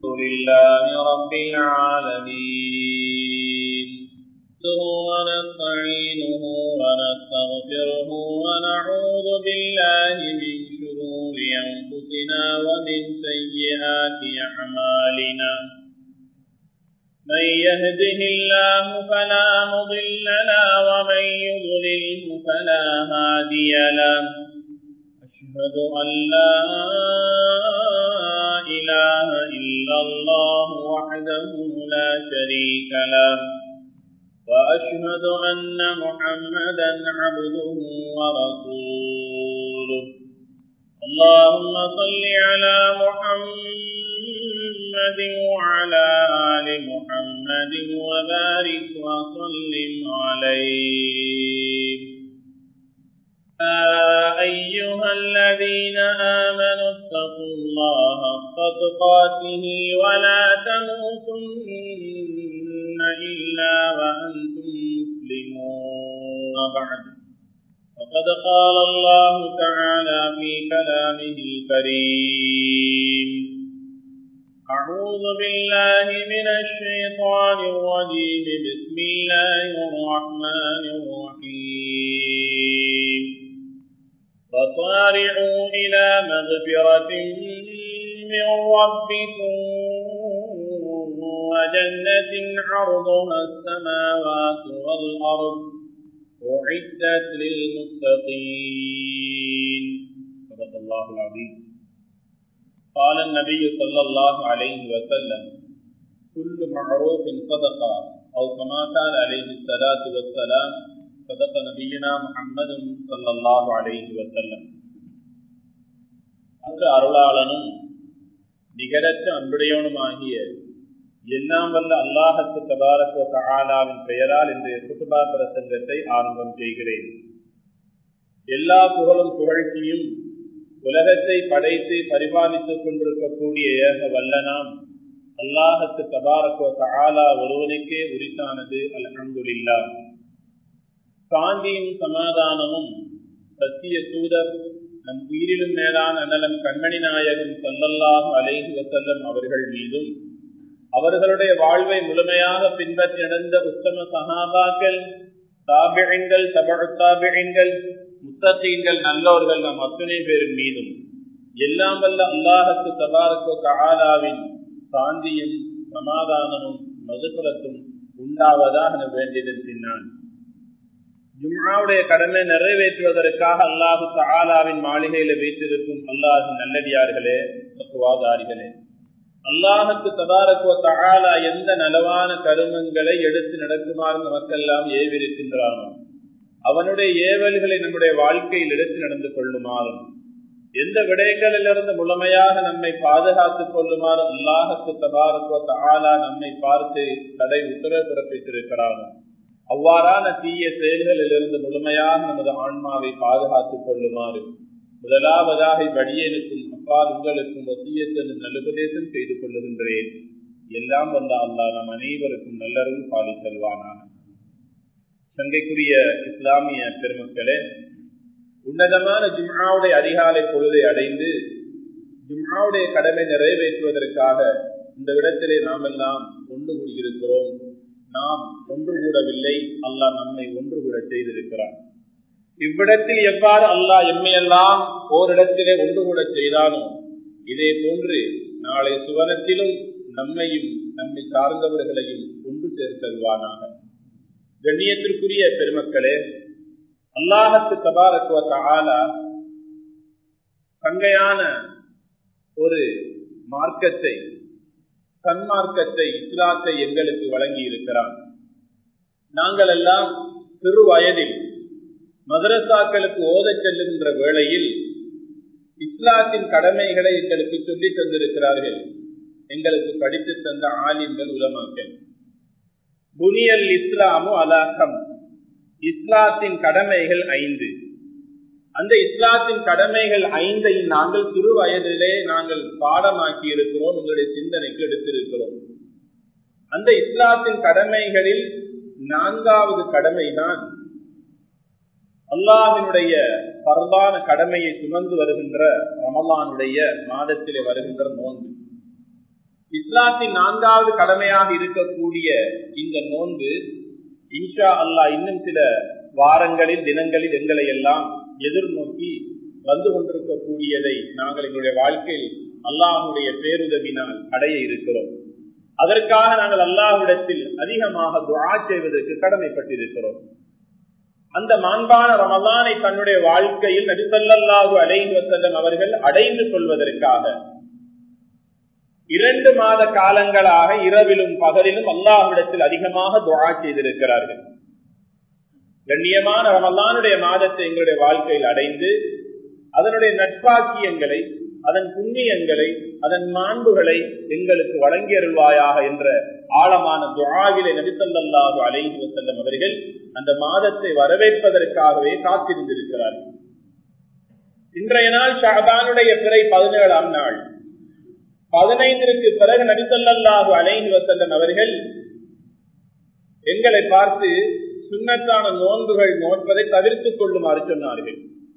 لله رب العالمين ونستعينه ونستغفره ونعوذ بالله من شرور أنفسنا ومن سيئات أعمالنا من يهده الله فلا مضل له ومن يضلله فلا هادي له أشهد أن لا إله إلا الله وحده لا شريك له وأشهد أن محمدا عبده ورسوله اللهم صل على محمد وعلى آل محمد وبارك وسلم عليه أيها الذين آمنوا اتقوا الله حق تقاته ولا تموتن إلا وأنتم مسلمون بعد فقد قال الله تعالى في كلامه الكريم أعوذ بالله من الشيطان الرجيم بسم الله الرحمن الرحيم فصارعوا إلى مغفرة من ربكم وجنة عرضها السماوات والأرض أعدت للمتقين صدق الله العظيم قال النبي صلى الله عليه وسلم كل معروف صدقة أو كما قال عليه الصلاة والسلام صدق نبينا محمد صلى الله عليه وسلم அங்கு அருளாளனும் நிகரற்ற அன்புடையவனுமாகிய எல்லாம் வல்ல அல்லாஹத்து தபாரக தகாலாவின் பெயரால் இன்றைய குத்துபா பிரசங்கத்தை ஆரம்பம் செய்கிறேன் எல்லா புகழும் புகழ்ச்சியும் உலகத்தை படைத்து பரிபாலித்துக் கொண்டிருக்கக்கூடிய ஏக வல்லனாம் அல்லாஹத்து தபாரகோ தகாலா ஒருவனுக்கே உரித்தானது அல்ஹம்துலில்லா சாந்தியும் சமாதானமும் சத்திய தூதர் நம் உயிரிலும் மேலான அனலம் கண்மணி நாயகம் சல்லல்லாஹு அலைஹி வசல்லம் அவர்கள் மீதும் அவர்களுடைய வாழ்வை முழுமையாக பின்பற்றி நடந்த உத்தம சகாபாக்கள் தாபிழங்கள் தபழத்தாபிழங்கள் முத்தத்தீன்கள் நல்லவர்கள் நம் அத்தனை பேரின் மீதும் எல்லாம் வல்ல அல்லாஹத்து தபாரக்கு தகாலாவின் சாந்தியும் சமாதானமும் மதுபுலத்தும் உண்டாவதாக வேண்டியதன் நான் ஜும்மாவுடைய கடமை நிறைவேற்றுவதற்காக அல்லாஹு தகாலாவின் மாளிகையில வைத்திருக்கும் அல்லாஹு நல்லடியார்களே தத்துவாதாரிகளே அல்லாஹுக்கு தபாரக்குவ தகாலா எந்த நலவான கருமங்களை எடுத்து நடக்குமாறு நமக்கெல்லாம் ஏவிருக்கின்றானோ அவனுடைய ஏவல்களை நம்முடைய வாழ்க்கையில் எடுத்து நடந்து கொள்ளுமாறும் எந்த விடயங்களிலிருந்து முழுமையாக நம்மை பாதுகாத்துக் கொள்ளுமாறு அல்லாஹுக்கு தபாரக்குவ தகாலா நம்மை பார்த்து தடை உத்தரவு பிறப்பித்திருக்கிறானோ அவ்வாறான தீய செயல்களிலிருந்து முழுமையாக நமது ஆன்மாவை பாதுகாத்துக் கொள்ளுமாறு முதலாவதாக வடியனுக்கும் அப்பால் உங்களுக்கும் ஒத்தியத்தன் நல்லுபதேசம் செய்து கொள்ளுகின்றேன் எல்லாம் வந்த அல்லா நம் அனைவருக்கும் நல்லறிவு பாலி செல்வானாக சங்கைக்குரிய இஸ்லாமிய பெருமக்களே உன்னதமான ஜும்மாவுடைய அதிகாலை பொழுதை அடைந்து ஜும்மாவுடைய கடமை நிறைவேற்றுவதற்காக இந்த இடத்திலே நாம் எல்லாம் ஒன்று கூடியிருக்கிறோம் நாம் ஒன்று கூடவில்லை அல்லாஹ் நம்மை ஒன்று கூட செய்திருக்கிறார் இவ்விடத்தில் எவ்வாறு அல்லாஹ் எம்மையெல்லாம் ஓரிடத்திலே ஒன்று கூட செய்தானோ இதே போன்று நாளை சுவனத்திலும் நம்மையும் நம்மை சார்ந்தவர்களையும் ஒன்று சேர்த்தல்வானாக கண்ணியத்திற்குரிய பெருமக்களே அல்லாஹத்து தபாரக்குவ ஆலா தங்கையான ஒரு மார்க்கத்தை சன்மார்க்கத்தை இஸ்லாத்தை எங்களுக்கு வழங்கி இருக்கிறான் நாங்கள் எல்லாம் சிறு வயதில் மதரசாக்களுக்கு ஓதச் செல்லுகின்ற வேளையில் இஸ்லாத்தின் கடமைகளை எங்களுக்கு சொல்லி தந்திருக்கிறார்கள் எங்களுக்கு படித்து தந்த ஆலிம்கள் உலமாக்கள் புனியல் இஸ்லாமு அலாஹம் இஸ்லாத்தின் கடமைகள் ஐந்து அந்த இஸ்லாத்தின் கடமைகள் ஐந்தை நாங்கள் சிறு வயதிலே நாங்கள் பாடமாக்கி இருக்கிறோம் உங்களுடைய சிந்தனைக்கு எடுத்திருக்கிறோம் அந்த இஸ்லாத்தின் கடமைகளில் நான்காவது கடமைதான் அல்லாஹினுடைய பரவான கடமையை சுமந்து வருகின்ற ரமலானுடைய மாதத்திலே வருகின்ற நோன்பு இஸ்லாத்தின் நான்காவது கடமையாக இருக்கக்கூடிய இந்த நோன்பு இன்ஷா அல்லா இன்னும் சில வாரங்களில் தினங்களில் எங்களை எல்லாம் எதிர்நோக்கி வந்து கொண்டிருக்கக்கூடியதை நாங்கள் எங்களுடைய வாழ்க்கையில் அல்லாஹுடைய பேருதவினால் அடைய இருக்கிறோம் அதற்காக நாங்கள் அல்லாஹ்விடத்தில் அதிகமாக துவா செய்வதற்கு கடமைப்பட்டிருக்கிறோம் அந்த மாண்பான ரமலானை தன்னுடைய வாழ்க்கையில் நபிசல்லாஹு அலைஹி வசல்லம் அவர்கள் அடைந்து கொள்வதற்காக இரண்டு மாத காலங்களாக இரவிலும் பகலிலும் அல்லாஹ்விடத்தில் அதிகமாக துவா செய்திருக்கிறார்கள் கண்ணியமான ரமலானுடைய மாதத்தை எங்களுடைய வாழ்க்கையில் அடைந்து அதனுடைய நட்பாக்கியங்களை அதன் புண்ணியங்களை அதன் மாண்புகளை எங்களுக்கு வழங்கியருள்வாயாக என்ற ஆழமான துவாவிலே நபிசல்லாஹு அலைஹி வசல்லம் அவர்கள் அந்த மாதத்தை வரவேற்பதற்காகவே காத்திருந்திருக்கிறார்கள் இன்றைய நாள் ஷாபானுடைய பிறை பதினேழாம் நாள் பதினைந்திற்கு பிறகு நபிசல்லாஹு அலைஹி வசல்லம் அவர்கள் எங்களை பார்த்து சுண்ணத்தான நோன்புகள் நோன்பதை தவிர்த்துக் கொள்ளுமாறு சொன்னார்கள்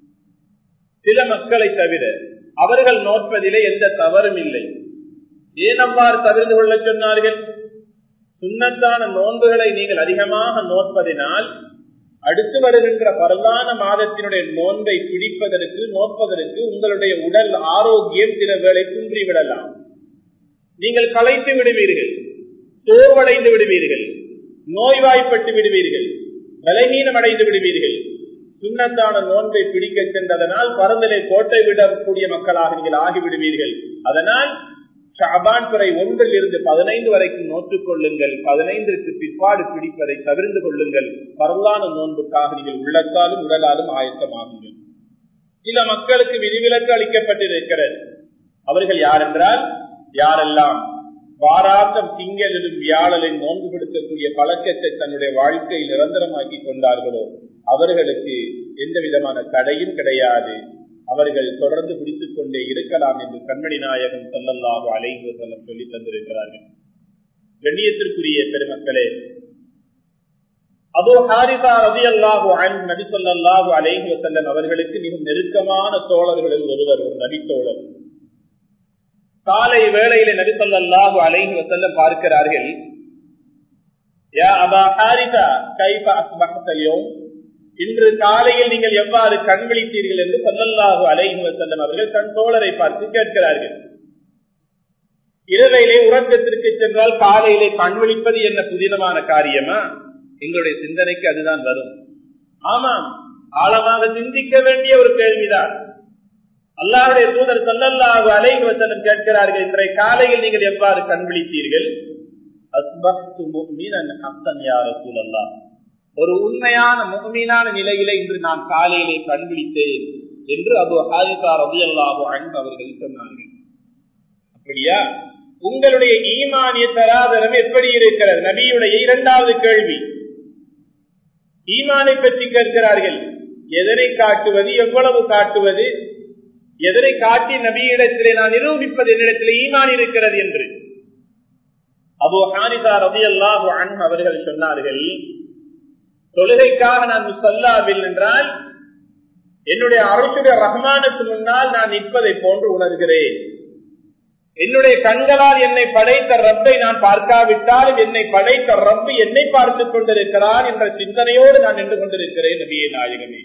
சில மக்களை தவிர அவர்கள் நோட்பதிலே எந்த தவறும் இல்லை ஏன் அவ்வாறு தவிர்த்து கொள்ள சொன்னார்கள் சுண்ணத்தான நோன்புகளை நீங்கள் அதிகமாக நோட்பதினால் அடுத்து வருகின்ற பரவான மாதத்தினுடைய நோன்பை பிடிப்பதற்கு நோட்பதற்கு உங்களுடைய உடல் ஆரோக்கியம் சில வேளை குன்றிவிடலாம் நீங்கள் களைத்து விடுவீர்கள் சோர்வடைந்து விடுவீர்கள் நோய்வாய்ப்பட்டு விடுவீர்கள் பலகீனம் அடைந்து விடுவீர்கள் சுண்ணத்தான நோன்பை பிடிக்க சென்றதனால் பரந்தலை கோட்டை விடக்கூடிய மக்களாக நீங்கள் ஆகிவிடுவீர்கள் அதனால் ஷாபான் துறை ஒன்றில் இருந்து பதினைந்து வரைக்கும் நோற்றுக் கொள்ளுங்கள் பதினைந்திற்கு பிற்பாடு பிடிப்பதை தவிர்த்து கொள்ளுங்கள் பரவான நோன்புக்காக நீங்கள் உள்ளத்தாலும் உடலாலும் ஆயத்தமாகுங்கள் சில மக்களுக்கு விதிவிலக்கு அளிக்கப்பட்டிருக்கிறது அவர்கள் யார் என்றால் யாரெல்லாம் வாராந்தம் திங்களிலும் வியாழலின் நோன்பு கொடுக்கக்கூடிய பழக்கத்தை தன்னுடைய வாழ்க்கையில் நிரந்தரமாக்கி கொண்டார்களோ அவர்களுக்கு எந்த விதமான தடையும் கிடையாது அவர்கள் தொடர்ந்து பிடித்துக் கொண்டே இருக்கலாம் என்று கண்மணி நாயகம் செல்லல்லாக அலைந்து செல்லம் சொல்லி தந்திருக்கிறார்கள் கண்ணியத்திற்குரிய பெருமக்களே அதோ ஹாரிதா ரவி அல்லாஹு நபி சொல்லாஹு அலைஹி வசல்லம் அவர்களுக்கு மிகவும் நெருக்கமான தோழர்களில் ஒருவர் ஒரு நபித்தோழர் காலை வேளையில நபிசல்லாஹு அலைஹி வசல்லம் பார்க்கிறார்கள் இன்று காலையில் நீங்கள் எவ்வாறு கண் விழித்தீர்கள் என்று சொல்லல்லாஹு அலைஹி வசல்லம் அவர்கள் தன் தோழரை பார்த்து கேட்கிறார்கள் இரவையிலே உறக்கத்திற்கு சென்றால் காலையிலே கண் விழிப்பது என்ன புதினமான காரியமா எங்களுடைய சிந்தனைக்கு அதுதான் வரும் ஆமாம் ஆழமாக சிந்திக்க வேண்டிய ஒரு கேள்விதான் அல்லாருடைய தூதர் சல்லல்லாஹு அலைஹி வசல்லம் கேட்கிறார்கள் இன்றைய காலையில் நீங்கள் எவ்வாறு கண் விழித்தீர்கள் ஒரு உண்மையான முகமீனான நிலையில இன்று நான் காலையிலே கண் விழித்தேன் என்று அபு ஹாரிகா ரபி அல்லாஹு அன்பு அவர்கள் சொன்னார்கள் அப்படியா உங்களுடைய ஈமானிய தராதரம் எப்படி இருக்கிறது நபியுடைய இரண்டாவது கேள்வி ஈமானை பற்றி கேட்கிறார்கள் எதனை காட்டுவது எவ்வளவு காட்டுவது எதனை காட்டி நபியிடத்திலே நான் நிரூபிப்பது என்னிடத்திலே ஈமான் இருக்கிறது என்று அபு ஹானிதா ரவி அல்லாஹு அன் அவர்கள் சொன்னார்கள் தொழுகைக்காக நான் முசல்லாவில் என்றால் என்னுடைய அரசுடைய ரஹ்மானுக்கு முன்னால் நான் நிற்பதை போன்று உணர்கிறேன் என்னுடைய கண்களால் என்னை படைத்த ரப்பை நான் பார்க்காவிட்டாலும் என்னை படைத்த ரப்பு என்னை பார்த்துக் கொண்டிருக்கிறான் என்ற சிந்தனையோடு நான் நின்று கொண்டிருக்கிறேன் நபியே நாயகமே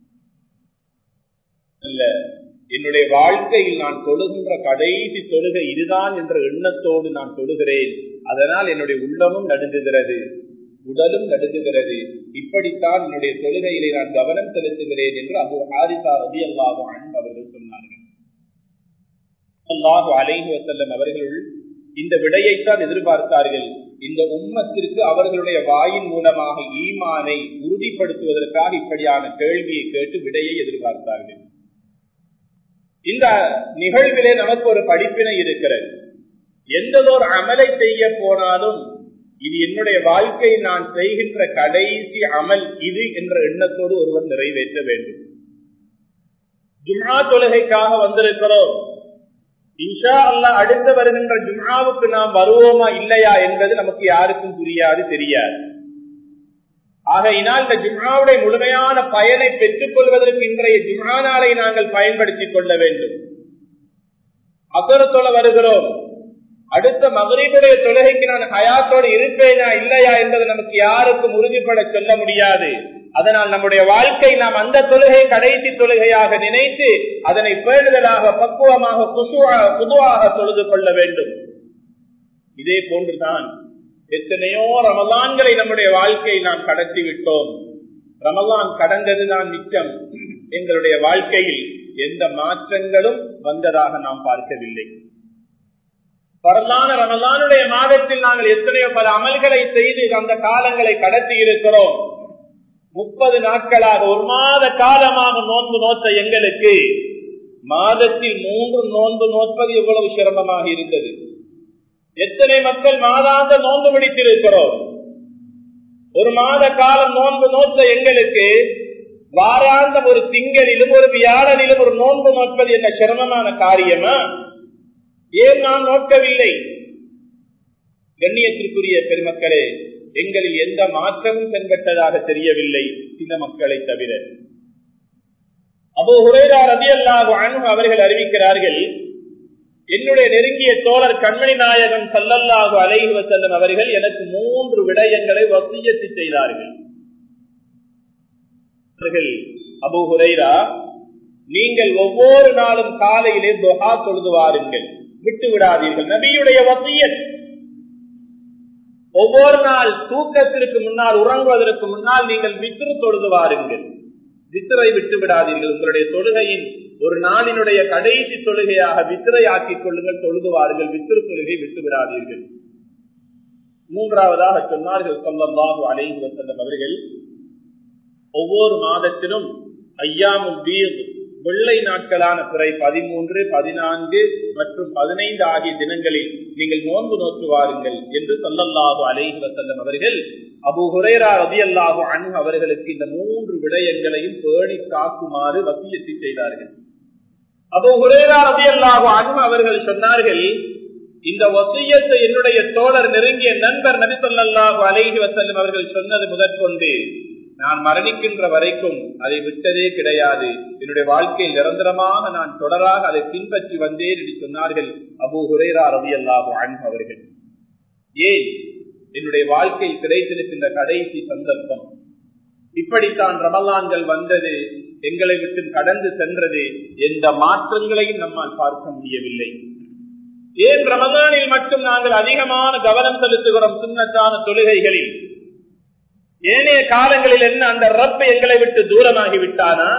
அல்ல என்னுடைய வாழ்க்கையில் நான் தொழுகின்ற கடைசி தொழுகை இதுதான் என்ற எண்ணத்தோடு நான் தொழுகிறேன் அதனால் என்னுடைய உள்ளமும் நடுங்குகிறது உடலும் நடுங்குகிறது இப்படித்தான் என்னுடைய தொழுகையிலே நான் கவனம் செலுத்துகிறேன் என்று அபு ஹாரிசா ரபி அல்லாஹு அவர்கள் சொன்னார்கள் அல்லாஹு அலைஹி வசல்லம் அவர்கள் இந்த விடையைத்தான் எதிர்பார்த்தார்கள் இந்த உம்மத்திற்கு அவர்களுடைய வாயின் மூலமாக ஈமானை உறுதிப்படுத்துவதற்காக இப்படியான கேள்வியை கேட்டு விடையை எதிர்பார்த்தார்கள் இந்த நிகழ்விலே நமக்கு ஒரு படிப்பினை இருக்கிறது எந்ததோர் அமலை செய்ய போனாலும் இது என்னுடைய வாழ்க்கை நான் செய்கின்ற கடைசி அமல் இது என்ற எண்ணத்தோடு ஒருவர் நிறைவேற்ற வேண்டும் ஜும்மா தொழுகைக்காக வந்திருக்கிறோம் இன்ஷா அல்லா அடுத்து வருகின்ற ஜும்மாவுக்கு நாம் வருவோமா இல்லையா என்பது நமக்கு யாருக்கும் புரியாது தெரியாது ஆகையினால் இந்த ஜும்மாவுடைய முழுமையான பயனை பெற்றுக் கொள்வதற்கு இன்றைய ஜும்மா நாளை நாங்கள் பயன்படுத்திக் கொள்ள வேண்டும் அசரத்தொல வருகிறோம் அடுத்த மகரீபுடைய தொழுகைக்கு நான் ஹயாத்தோடு இருப்பேனா இல்லையா என்பது நமக்கு யாருக்கும் உறுதிப்பட சொல்ல முடியாது அதனால் நம்முடைய வாழ்க்கை நாம் அந்த தொழுகை கடைசி தொழுகையாக நினைத்து அதனை பேணுதலாக பக்குவமாக புதுவாக தொழுது கொள்ள வேண்டும் இதே போன்றுதான் எத்தனையோ ரமலான்களை நம்முடைய வாழ்க்கையை நாம் கடத்தி விட்டோம் ரமலான் கடந்ததுதான் மிச்சம் எங்களுடைய வாழ்க்கையில் எந்த மாற்றங்களும் வந்ததாக நாம் பார்க்கவில்லை பரலான ரமலானுடைய மாதத்தில் நாங்கள் எத்தனையோ பல அமல்களை செய்து அந்த காலங்களை கடத்தி இருக்கிறோம் முப்பது நாட்களாக ஒரு மாத காலமாக நோன்பு நோத்த எங்களுக்கு மாதத்தில் மூன்று நோன்பு நோற்பது எவ்வளவு சிரமமாக இருந்தது எத்தனை மக்கள் மாதாந்த நோன்பு பிடித்திருக்கிறோம் ஒரு மாத காலம் நோன்பு நோத்த எங்களுக்கு வாராந்த ஒரு திங்களிலும் ஒரு வியாழனிலும் ஒரு நோன்பு நோற்பது என்ற சிரமமான காரியமா ஏன் நாம் நோக்கவில்லை கண்ணியத்திற்குரிய பெருமக்களே எங்களில் எந்த மாற்றமும் தென்பட்டதாக தெரியவில்லை சில மக்களை தவிர அபோ ஹுரேரா ரதி அல்லாஹு அனு அவர்கள் அறிவிக்கிறார்கள் என்னுடைய நெருங்கிய தோழர் கண்மணி நாயகம் சல்லல்லாஹு அலைஹி வசல்லம் அவர்கள் எனக்கு மூன்று விடயங்களை வசியத்து செய்தார்கள் அபு ஹுரைரா நீங்கள் ஒவ்வொரு நாளும் காலையிலே துஹா தொழுது வாருங்கள் விட்டு விடாதீர்கள் நபியுடைய வசியத் ஒவ்வொரு நாள் தூக்கத்திற்கு முன்னால் உறங்குவதற்கு முன்னால் நீங்கள் வித்திரு தொழுது வாருங்கள் வித்திரை விட்டு விடாதீர்கள் உங்களுடைய தொழுகையின் ஒரு நாளினுடைய கடைசி தொழுகையாக வித்திரை ஆக்கிக் கொள்ளுங்கள் தொழுதுவார்கள் வித்திரு தொழுகை விட்டு விடாதீர்கள் மூன்றாவதாக சொன்னார்கள் சொல்லம்பாபு அலைஹி வசல்லம் அவர்கள் ஒவ்வொரு மாதத்திலும் ஐயாமும் வீர் வெள்ளை நாட்களான பிறை பதிமூன்று பதினான்கு மற்றும் பதினைந்து ஆகிய தினங்களில் நீங்கள் நோன்பு நோக்கு வாருங்கள் என்று சொல்லல்லாஹு அலைஹி வசல்லம் அவர்கள் அபு ஹுரேரா ரதி அல்லாஹு அனு அவர்களுக்கு இந்த மூன்று விடயங்களையும் பேணி காக்குமாறு வசியத்தை செய்தார்கள் அபு ஹுரேரா ரதி அல்லாஹு அனு அவர்கள் சொன்னார்கள் இந்த வசியத்தை என்னுடைய தோழர் நெருங்கிய நண்பர் நபி சொல்லாஹு அலைஹி வசல்லம் அவர்கள் சொன்னது முதற்கொண்டு நான் மரணிக்கின்ற வரைக்கும் அதை விட்டதே கிடையாது என்னுடைய வாழ்க்கையில் நிரந்தரமாக நான் தொடராக அதை பின்பற்றி வந்தேன் என்று சொன்னார்கள் அபு ஹுரேரா ரவி அல்லாஹு அன்பு அவர்கள் ஏன் என்னுடைய வாழ்க்கை கிடைத்திருக்கின்ற கடைசி சந்தர்ப்பம் இப்படித்தான் ரமலான்கள் வந்தது எங்களை விட்டு கடந்து சென்றது எந்த மாற்றங்களையும் நம்மால் பார்க்க முடியவில்லை ஏன் ரமலானில் மட்டும் நாங்கள் அதிகமான கவனம் செலுத்துகிறோம் சுண்ணத்தான தொழுகைகளில் ஏனைய காலங்களில் என்ன அந்த ரப்ப எங்களை விட்டு தூரமாகி விட்டானா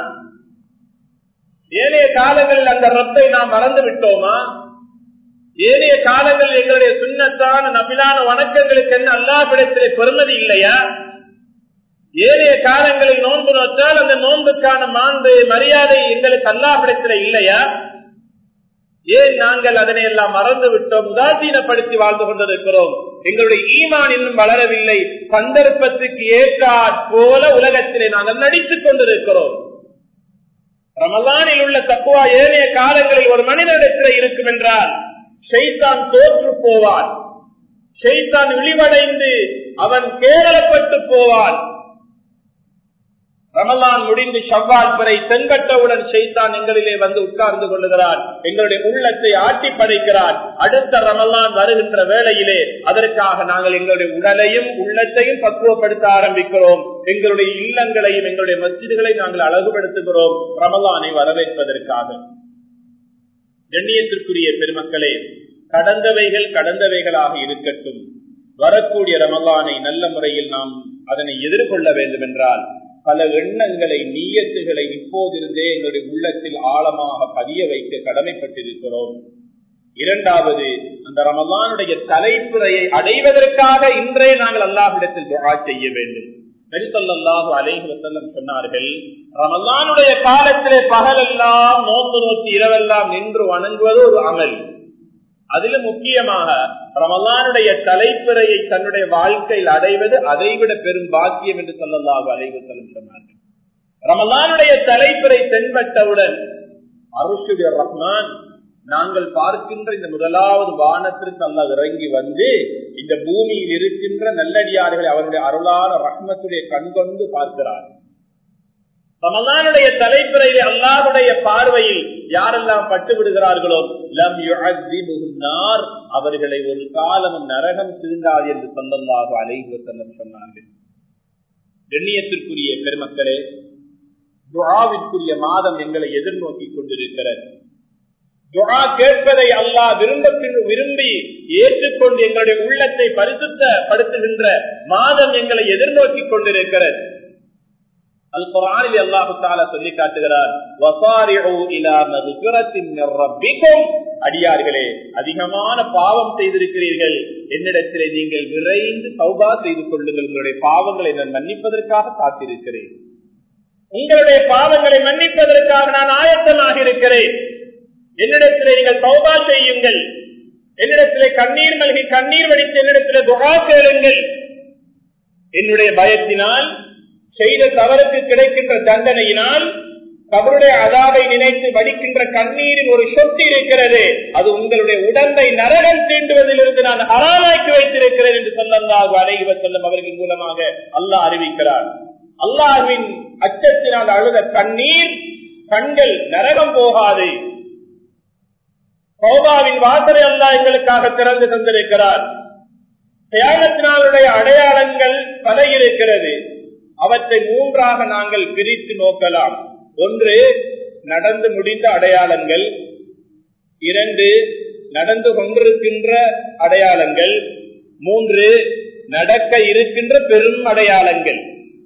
ஏனைய காலங்களில் அந்த ரப்பை நாம் மறந்து விட்டோமா ஏனைய காலங்களில் எங்களுடைய சுண்ணத்தான நபிலான வணக்கங்களுக்கு என்ன அல்லாஹிடத்திலே பெருமதி இல்லையா ஏனைய காலங்களில் நோன்பு நோத்தால் அந்த நோன்புக்கான மாண்பு மரியாதை எங்களுக்கு அல்லாஹிடத்திலே இல்லையா ஏன் நாங்கள் அதனை எல்லாம் மறந்து விட்டோம் உதாசீனப்படுத்தி வாழ்ந்து கொண்டிருக்கிறோம் எங்களுடைய ஈமான் இன்னும் வளரவில்லை சந்தர்ப்பத்துக்கு ஏற்றாற் போல உலகத்திலே நாங்கள் நடித்துக் கொண்டிருக்கிறோம் ரமலானில் உள்ள தக்குவா ஏனைய காலங்களில் ஒரு மனிதனிடத்தில் இருக்கும் என்றால் ஷெய்தான் தோற்று போவான் ஷெய்தான் இழிவடைந்து அவன் கேரளப்பட்டு போவான் ரமலான் முடிந்து செவ்வால் பிறை தென்பட்டவுடன் செய்தான் எங்களிலே வந்து உட்கார்ந்து கொள்ளுகிறான் எங்களுடைய உள்ளத்தை ஆட்டி படைக்கிறான் அடுத்த ரமலான் வருகின்ற வேளையிலே அதற்காக நாங்கள் எங்களுடைய உடலையும் உள்ளத்தையும் பக்குவப்படுத்த ஆரம்பிக்கிறோம் எங்களுடைய இல்லங்களையும் எங்களுடைய மசிதிகளை நாங்கள் அழகுபடுத்துகிறோம் ரமலானை வரவேற்பதற்காக கண்ணியத்திற்குரிய பெருமக்களே கடந்தவைகள் கடந்தவைகளாக இருக்கட்டும் வரக்கூடிய ரமலானை நல்ல முறையில் நாம் அதனை எதிர்கொள்ள வேண்டும் என்றால் பல எண்ணங்களை நீயத்துகளை இப்போதிருந்தே எங்களுடைய உள்ளத்தில் ஆழமாக பதிய வைக்க கடமைப்பட்டிருக்கிறோம் இரண்டாவது அந்த ரமலானுடைய தலைப்புறையை அடைவதற்காக இன்றே நாங்கள் அல்லாஹிடத்தில் துவா செய்ய வேண்டும் நரிசல்லாஹு அலைஹி வசல்லம் சொன்னார்கள் ரமலானுடைய காலத்திலே பகலெல்லாம் நோன்பு நோக்கி இரவெல்லாம் நின்று வணங்குவது ஒரு அமல் அதிலும் முக்கியமாக ரமலானுடைய தலைப்பிறையை தன்னுடைய வாழ்க்கையில் அடைவது அதைவிட பெரும் பாக்கியம் என்று சொல்லலாக அலைவு சொன்னார்கள் ரமலானுடைய தலைப்பிறை தென்பட்டவுடன் அருஷுடைய ரஹ்மான் நாங்கள் பார்க்கின்ற இந்த முதலாவது வானத்திற்கு அல்ல இறங்கி வந்து இந்த பூமியில் இருக்கின்ற நல்லடியார்களை அவருடைய அருளான ரஹ்மத்துடைய கண்கொண்டு பார்க்கிறார் ரமலானுடைய தலைப்பிறையில் அல்லாஹுடைய பார்வையில் யாரெல்லாம் பட்டு விடுகிறார்களோ லம் யுஅذிபுன்னார் அவர்களை ஒரு காலமும் நரகம் தீண்டாது என்று சொல்லல்லாஹு அலைஹி வஸல்லம் சொன்னார்கள் கண்ணியத்திற்குரிய பெருமக்களே துஆவிற்குரிய மாதம் எங்களை எதிர்நோக்கி கொண்டிருக்கிறது துஆ கேட்பதை அல்லாஹ் விரும்ப விரும்பி ஏற்றுக்கொண்டு எங்களுடைய உள்ளத்தை பரிசுத்தப்படுத்துகின்ற மாதம் எங்களை எதிர்நோக்கி கொண்டிருக்கிறது அல் குரானில் அல்லாஹு தாலா சொல்லி காட்டுகிறார் அடியார்களே அதிகமான பாவம் செய்திருக்கிறீர்கள் என்னிடத்திலே நீங்கள் விரைந்து சௌபா செய்து கொள்ளுங்கள் உங்களுடைய பாவங்களை நான் மன்னிப்பதற்காக காத்திருக்கிறேன் உங்களுடைய பாவங்களை மன்னிப்பதற்காக நான் ஆயத்தமாக இருக்கிறேன் என்னிடத்திலே நீங்கள் சௌபா செய்யுங்கள் என்னிடத்திலே கண்ணீர் மல்கி கண்ணீர் வடித்து என்னிடத்திலே துகா கேளுங்கள் என்னுடைய பயத்தினால் செய்த தவறுக்கு கிடைக்கின்ற தண்டனையினால் கபருடைய அதாவை நினைத்து வடிக்கின்ற கண்ணீரின் ஒரு சொத்து இருக்கிறது அது உங்களுடைய உடம்பை நரகம் தீண்டுவதிலிருந்து நான் அறாமாக்கி வைத்திருக்கிறேன் என்று சொல்லல்லாஹு அலைவ செல்லும் அவர்கள் மூலமாக அல்லாஹ் அறிவிக்கிறார் அல்லாஹுவின் அச்சத்தினால் அழுத கண்ணீர் கண்கள் நரகம் போகாது சௌபாவின் வாசலை அல்லாஹ் எங்களுக்காக திறந்து தந்திருக்கிறார் தியாகத்தினாலுடைய அடையாளங்கள் பல இருக்கிறது அவற்றை மூன்றாக நாங்கள் பிரித்து நோக்கலாம் ஒன்று நடந்து முடிந்த அடையாளங்கள் இரண்டு நடந்து கொண்டிருக்கின்ற அடையாளங்கள் மூன்று நடக்க இருக்கின்ற பெரும் அடையாளங்கள்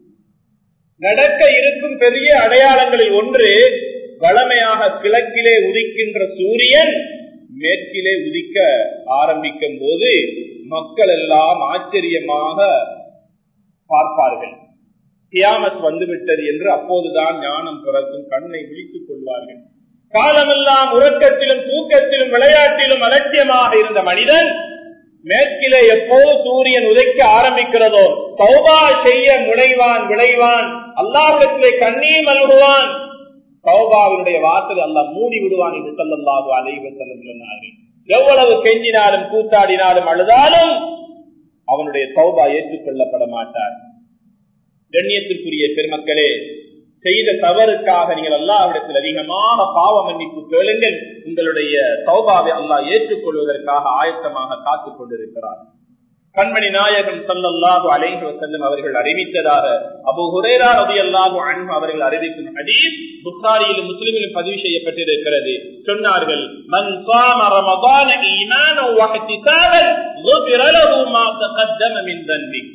நடக்க இருக்கும் பெரிய அடையாளங்களில் ஒன்று வளமையாக கிழக்கிலே உதிக்கின்ற சூரியன் மேற்கிலே உதிக்க ஆரம்பிக்கும் போது மக்கள் எல்லாம் ஆச்சரியமாக பார்ப்பார்கள் கியாமத் வந்துவிட்டது என்று அப்போதுதான் ஞானம் பிறக்கும் கண்ணை விழித்துக் கொள்வார்கள் காலமெல்லாம் உறக்கத்திலும் தூக்கத்திலும் விளையாட்டிலும் அலட்சியமாக இருந்த மனிதன் மேற்கிலே எப்போது சூரியன் உதைக்க ஆரம்பிக்கிறதோ சௌபா செய்ய முனைவான் விளைவான் அல்லாஹிடத்திலே கண்ணீர் மல்குவான் சௌபாவினுடைய வாசல் அல்ல மூடி விடுவான் என்று சொல்லல்லாது அலைவ செல்லும் சொன்னார்கள் எவ்வளவு கெஞ்சினாலும் கூத்தாடினாலும் அழுதாலும் அவனுடைய சௌபா ஏற்றுக்கொள்ளப்பட மாட்டார் கண்ணியத்திற்குரிய பெருமக்களே செய்த தவறுக்காக நீங்கள் அல்லாவிடத்தில் அதிகமாக பாவ மன்னிப்பு கேளுங்கள் உங்களுடைய சௌபாவை அல்லாஹ் ஏற்றுக்கொள்வதற்காக ஆயத்தமாக காத்துக் கொண்டிருக்கிறார் கண்மணி நாயகம் சல்லல்லாஹு அலைஹி வசல்லம் அவர்கள் அறிவித்ததாக அபு ஹுரேரா ரவி அல்லாஹு அன்பு அவர்கள் அறிவிக்கும் ஹதீஸ் புகாரியிலும் முஸ்லிமிலும் பதிவு செய்யப்பட்டிருக்கிறது சொன்னார்கள் மன் சாம ரமதான ஈமானோ வஹ்திசாபன் غفر له ما تقدم من ذنبه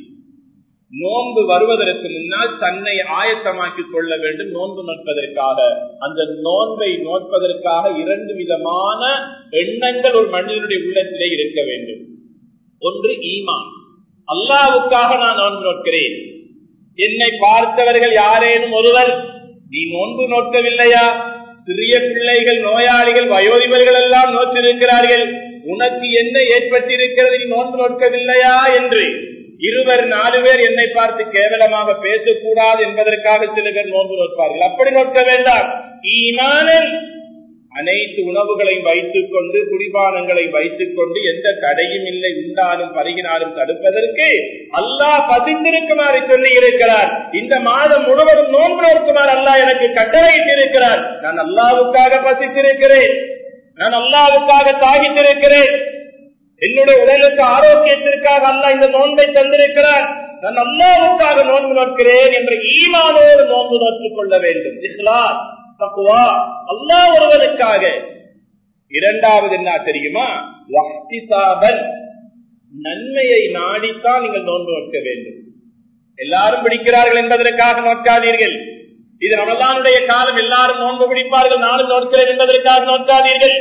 நோன்பு வருவதற்கு முன்னால் தன்னை ஆயத்தமாக்கிக் கொள்ள வேண்டும் நோன்பு நோட்பதற்காக அந்த நோன்பை நோட்பதற்காக இரண்டு விதமான எண்ணங்கள் ஒரு மனிதனுடைய உள்ளத்திலே இருக்க வேண்டும் ஒன்று ஈமான் அல்லாவுக்காக நான் நோன்பு நோட்கிறேன் என்னை பார்த்தவர்கள் யாரேனும் ஒருவர் நீ நோன்பு நோக்கவில்லையா சிறிய பிள்ளைகள் நோயாளிகள் வயோதிபர்கள் எல்லாம் நோற்றிருக்கிறார்கள் உனக்கு என்ன ஏற்பட்டிருக்கிறது நீ நோன்பு நோக்கவில்லையா என்று இருவர் நாலு பேர் என்னை பார்த்து கேவலமாக பேசக்கூடாது என்பதற்காக சில பேர் நோன்பு நோட்பார்கள் அப்படி நோக்க வேண்டாம் ஈமானன் அனைத்து உணவுகளையும் வைத்துக் கொண்டு குடிபானங்களை வைத்துக் கொண்டு எந்த தடையும் இல்லை உண்டாலும் பருகினாலும் தடுப்பதற்கு அல்லாஹ் பசித்திருக்குமாறு சொல்லி இருக்கிறார் இந்த மாதம் முழுவதும் நோன்பு நோக்குமாறு அல்லாஹ் எனக்கு கட்டளையிட்டு இருக்கிறார் நான் அல்லாவுக்காக பசித்திருக்கிறேன் நான் அல்லாவுக்காக தாகித்திருக்கிறேன் என்னுடைய உடலுக்கு ஆரோக்கியத்திற்காக அல்ல இந்த நோன்பை தந்திருக்கிறார் நான் அல்லாவுக்காக நோன்பு நோக்கிறேன் என்று ஈமானோடு நோன்பு நோக்கிக் கொள்ள வேண்டும் இஸ்லாம் தக்குவா அல்லா ஒருவனுக்காக இரண்டாவது என்ன தெரியுமா வஹ்திசாபன் நன்மையை நாடித்தான் நீங்கள் நோன்பு நோக்க வேண்டும் எல்லாரும் பிடிக்கிறார்கள் என்பதற்காக நோக்காதீர்கள் இது ரமதானுடைய காலம் எல்லாரும் நோன்பு பிடிப்பார்கள் நானும் நோக்கிறேன் என்பதற்காக நோக்காதீர்கள்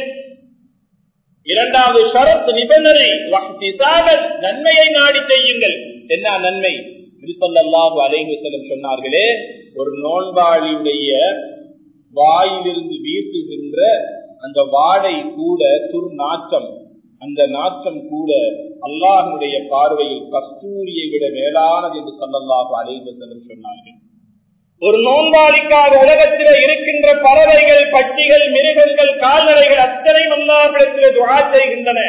இரண்டாவது ஷரத் நிபந்தனை நன்மையை நாடி செய்யுங்கள் என்ன நன்மை திருப்பல்லாஹு அலைஹு செல்லம் சொன்னார்களே ஒரு நோன்பாளியுடைய வாயிலிருந்து வீசுகின்ற அந்த வாடை கூட துர் நாற்றம் அந்த நாற்றம் கூட அல்லாஹனுடைய பார்வையில் கஸ்தூரியை விட மேலானது என்று சொல்லல்லாஹு அலைஹு செல்லம் சொன்னார்கள் ஒரு நோன்பாளிக்காக உலகத்தில் இருக்கின்ற பறவைகள் பட்சிகள் மிருகங்கள் கால்நடைகள் அத்தனை அல்லாஹிடத்தில் துவா செய்கின்றன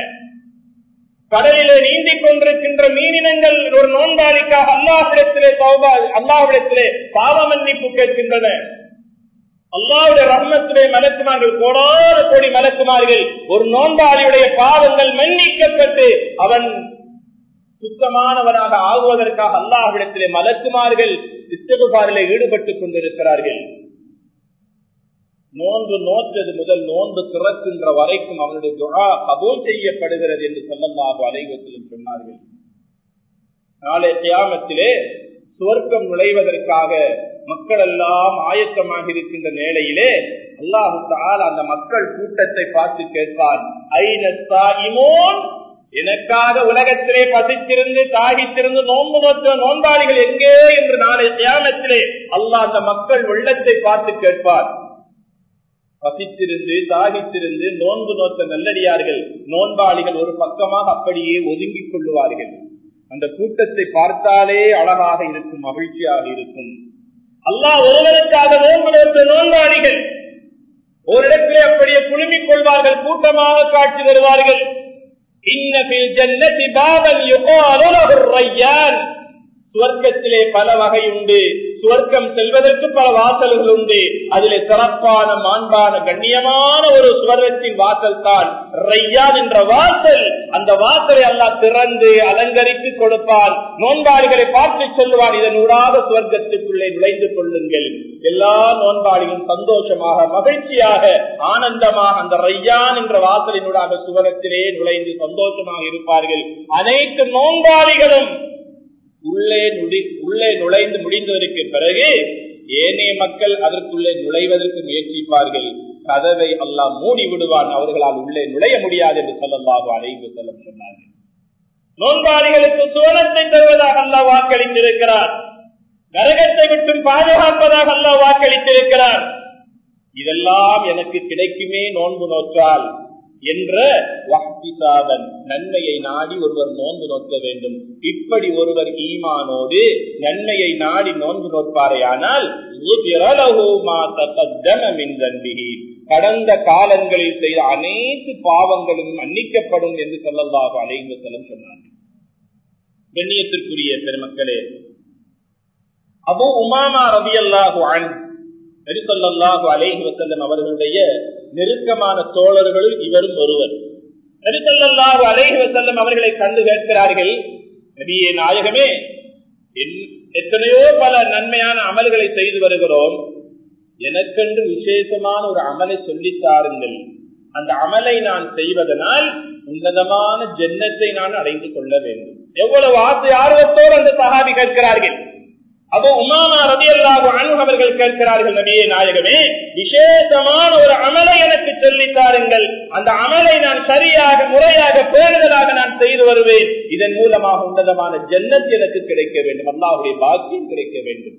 கடலிலே நீந்திக் கொண்டிருக்கின்ற மீனினங்கள் ஒரு நோன்பாளிக்காக அல்லாஹிடத்திலே அல்லாஹிடத்திலே பாவ மன்னிப்பு கேட்கின்றன அல்லாவுடைய ரஹ்மத்துடைய மலக்குமார்கள் கோடான கோடி மலக்குமார்கள் ஒரு நோன்பாளியுடைய பாவங்கள் மன்னிக்கப்பட்டு அவன் சுத்தமானவராக ஆகுவதற்காக அல்லாஹ்விடத்திலே மலக்குமார்கள் இஸ்தகுபாரிலே ஈடுபட்டுக் கொண்டிருக்கிறார்கள் நோன்பு நோற்றது முதல் நோன்பு திறக்கின்ற வரைக்கும் அவனுடைய துகா கபூல் செய்யப்படுகிறது என்று சொல்லமாக அலைவத்திலும் சொன்னார்கள் நாளை தியாமத்திலே சுவர்க்கம் நுழைவதற்காக மக்கள் எல்லாம் ஆயத்தமாக இருக்கின்ற நிலையிலே அல்லாஹு தால் அந்த மக்கள் கூட்டத்தை பார்த்து கேட்பான் எனக்காக உலகத்திலே பசித்திருந்து தாகித்திருந்து நோன்பு நோற்ற நோன்பாளிகள் எங்கே என்று நாளை தியானத்திலே அல்லாஹ் அந்த மக்கள் உள்ளத்தை பார்த்து கேட்பார் பசித்திருந்து தாகித்திருந்து நோன்பு நோக்க நல்லடியார்கள் நோன்பாளிகள் ஒரு பக்கமாக அப்படியே ஒதுங்கிக் கொள்ளுவார்கள் அந்த கூட்டத்தை பார்த்தாலே அழகாக இருக்கும் மகிழ்ச்சியாக இருக்கும் அல்லாஹ் ஒருவருக்காக நோன்பு நோக்க நோன்பாளிகள் ஒரு இடத்திலே அப்படியே குழுமிக் கொள்வார்கள் கூட்டமாக காட்சி தருவார்கள் இன்னபில் ஜன்னதி பாபல் ரையான் சுவர்க்கத்திலே பல வகை உண்டு சுவர்க்கம் செல்வதற்கு பல வாசல்கள் உண்டு அதிலே சிறப்பான மாண்பான கண்ணியமான ஒரு சுவர்க்கத்தின் வாசல் தான் ரையான் என்ற வாசல் அந்த வாசலை எல்லாம் திறந்து அலங்கரித்து கொடுப்பான் நோன்பாளிகளை பார்த்து சொல்லுவான் இதனூடாக சுவர்க்கத்துக்குள்ளே நுழைந்து கொள்ளுங்கள் எல்லா நோன்பாளிகளும் சந்தோஷமாக மகிழ்ச்சியாக ஆனந்தமாக அந்த ரையான் என்ற வாசலினூடாக சுவரத்திலே நுழைந்து சந்தோஷமாக இருப்பார்கள் அனைத்து நோன்பாளிகளும் உள்ளே நுடி உள்ளே நுழைந்து முடிந்ததற்கு பிறகு ஏனைய மக்கள் அதற்குள்ளே நுழைவதற்கு முயற்சிப்பார்கள் கதவை அல்லாம் மூடி விடுவான் அவர்களால் உள்ளே நுழைய முடியாது என்று சொல்லல்லாக அழைப்பு செல்ல சொன்னார்கள் நோன்பாளிகளுக்கு சுவனத்தை தருவதாக அல்லா வாக்களித்திருக்கிறார் நரகத்தை விட்டு பாதுகாப்பதாக அல்லா வாக்களித்திருக்கிறார் இதெல்லாம் எனக்கு கிடைக்குமே நோன்பு நோற்றால் என்ற வக்திசாதன் நன்மையை நாடி ஒருவர் நோன்பு நோக்க வேண்டும் இப்படி ஒருவர் ஈமானோடு நன்மையை நாடி நோன்பு நோட்பாரே ஆனால் கடந்த காலங்களில் செய்த அனைத்து பாவங்களும் மன்னிக்கப்படும் என்று சொல்லல்லாக அலைந்து செல்லம் சொன்னார்கள் கண்ணியத்திற்குரிய பெருமக்களே அபு உமாமா ரவி அல்லாஹு நரிசல்லாஹு அலைஹி வசல்லம் அவர்களுடைய நெருக்கமான தோழர்களுள் இவரும் ஒருவர் நரிசல்லாஹு அலைஹி வசல்லம் அவர்களை கண்டு கேட்கிறார்கள் நபியே நாயகமே எத்தனையோ பல நன்மையான அமல்களை செய்து வருகிறோம் எனக்கென்று விசேஷமான ஒரு அமலை சொல்லித் தாருங்கள் அந்த அமலை நான் செய்வதனால் உன்னதமான ஜென்னத்தை நான் அடைந்து கொள்ள வேண்டும் எவ்வளவு ஆசை ஆர்வத்தோடு அந்த சகாபி கேட்கிறார்கள் அப்போ உமாமா ரவி அல்லாஹு அவர்கள் கேட்கிறார்கள் நபியே நாயகமே விசேஷமான ஒரு அமலை எனக்கு சொல்லித் தாருங்கள் அந்த அமலை நான் சரியாக முறையாக பேணுதலாக நான் செய்து வருவேன் இதன் மூலமாக உன்னதமான ஜன்னத் எனக்கு கிடைக்க வேண்டும் அல்லாவுடைய பாக்கியம் கிடைக்க வேண்டும்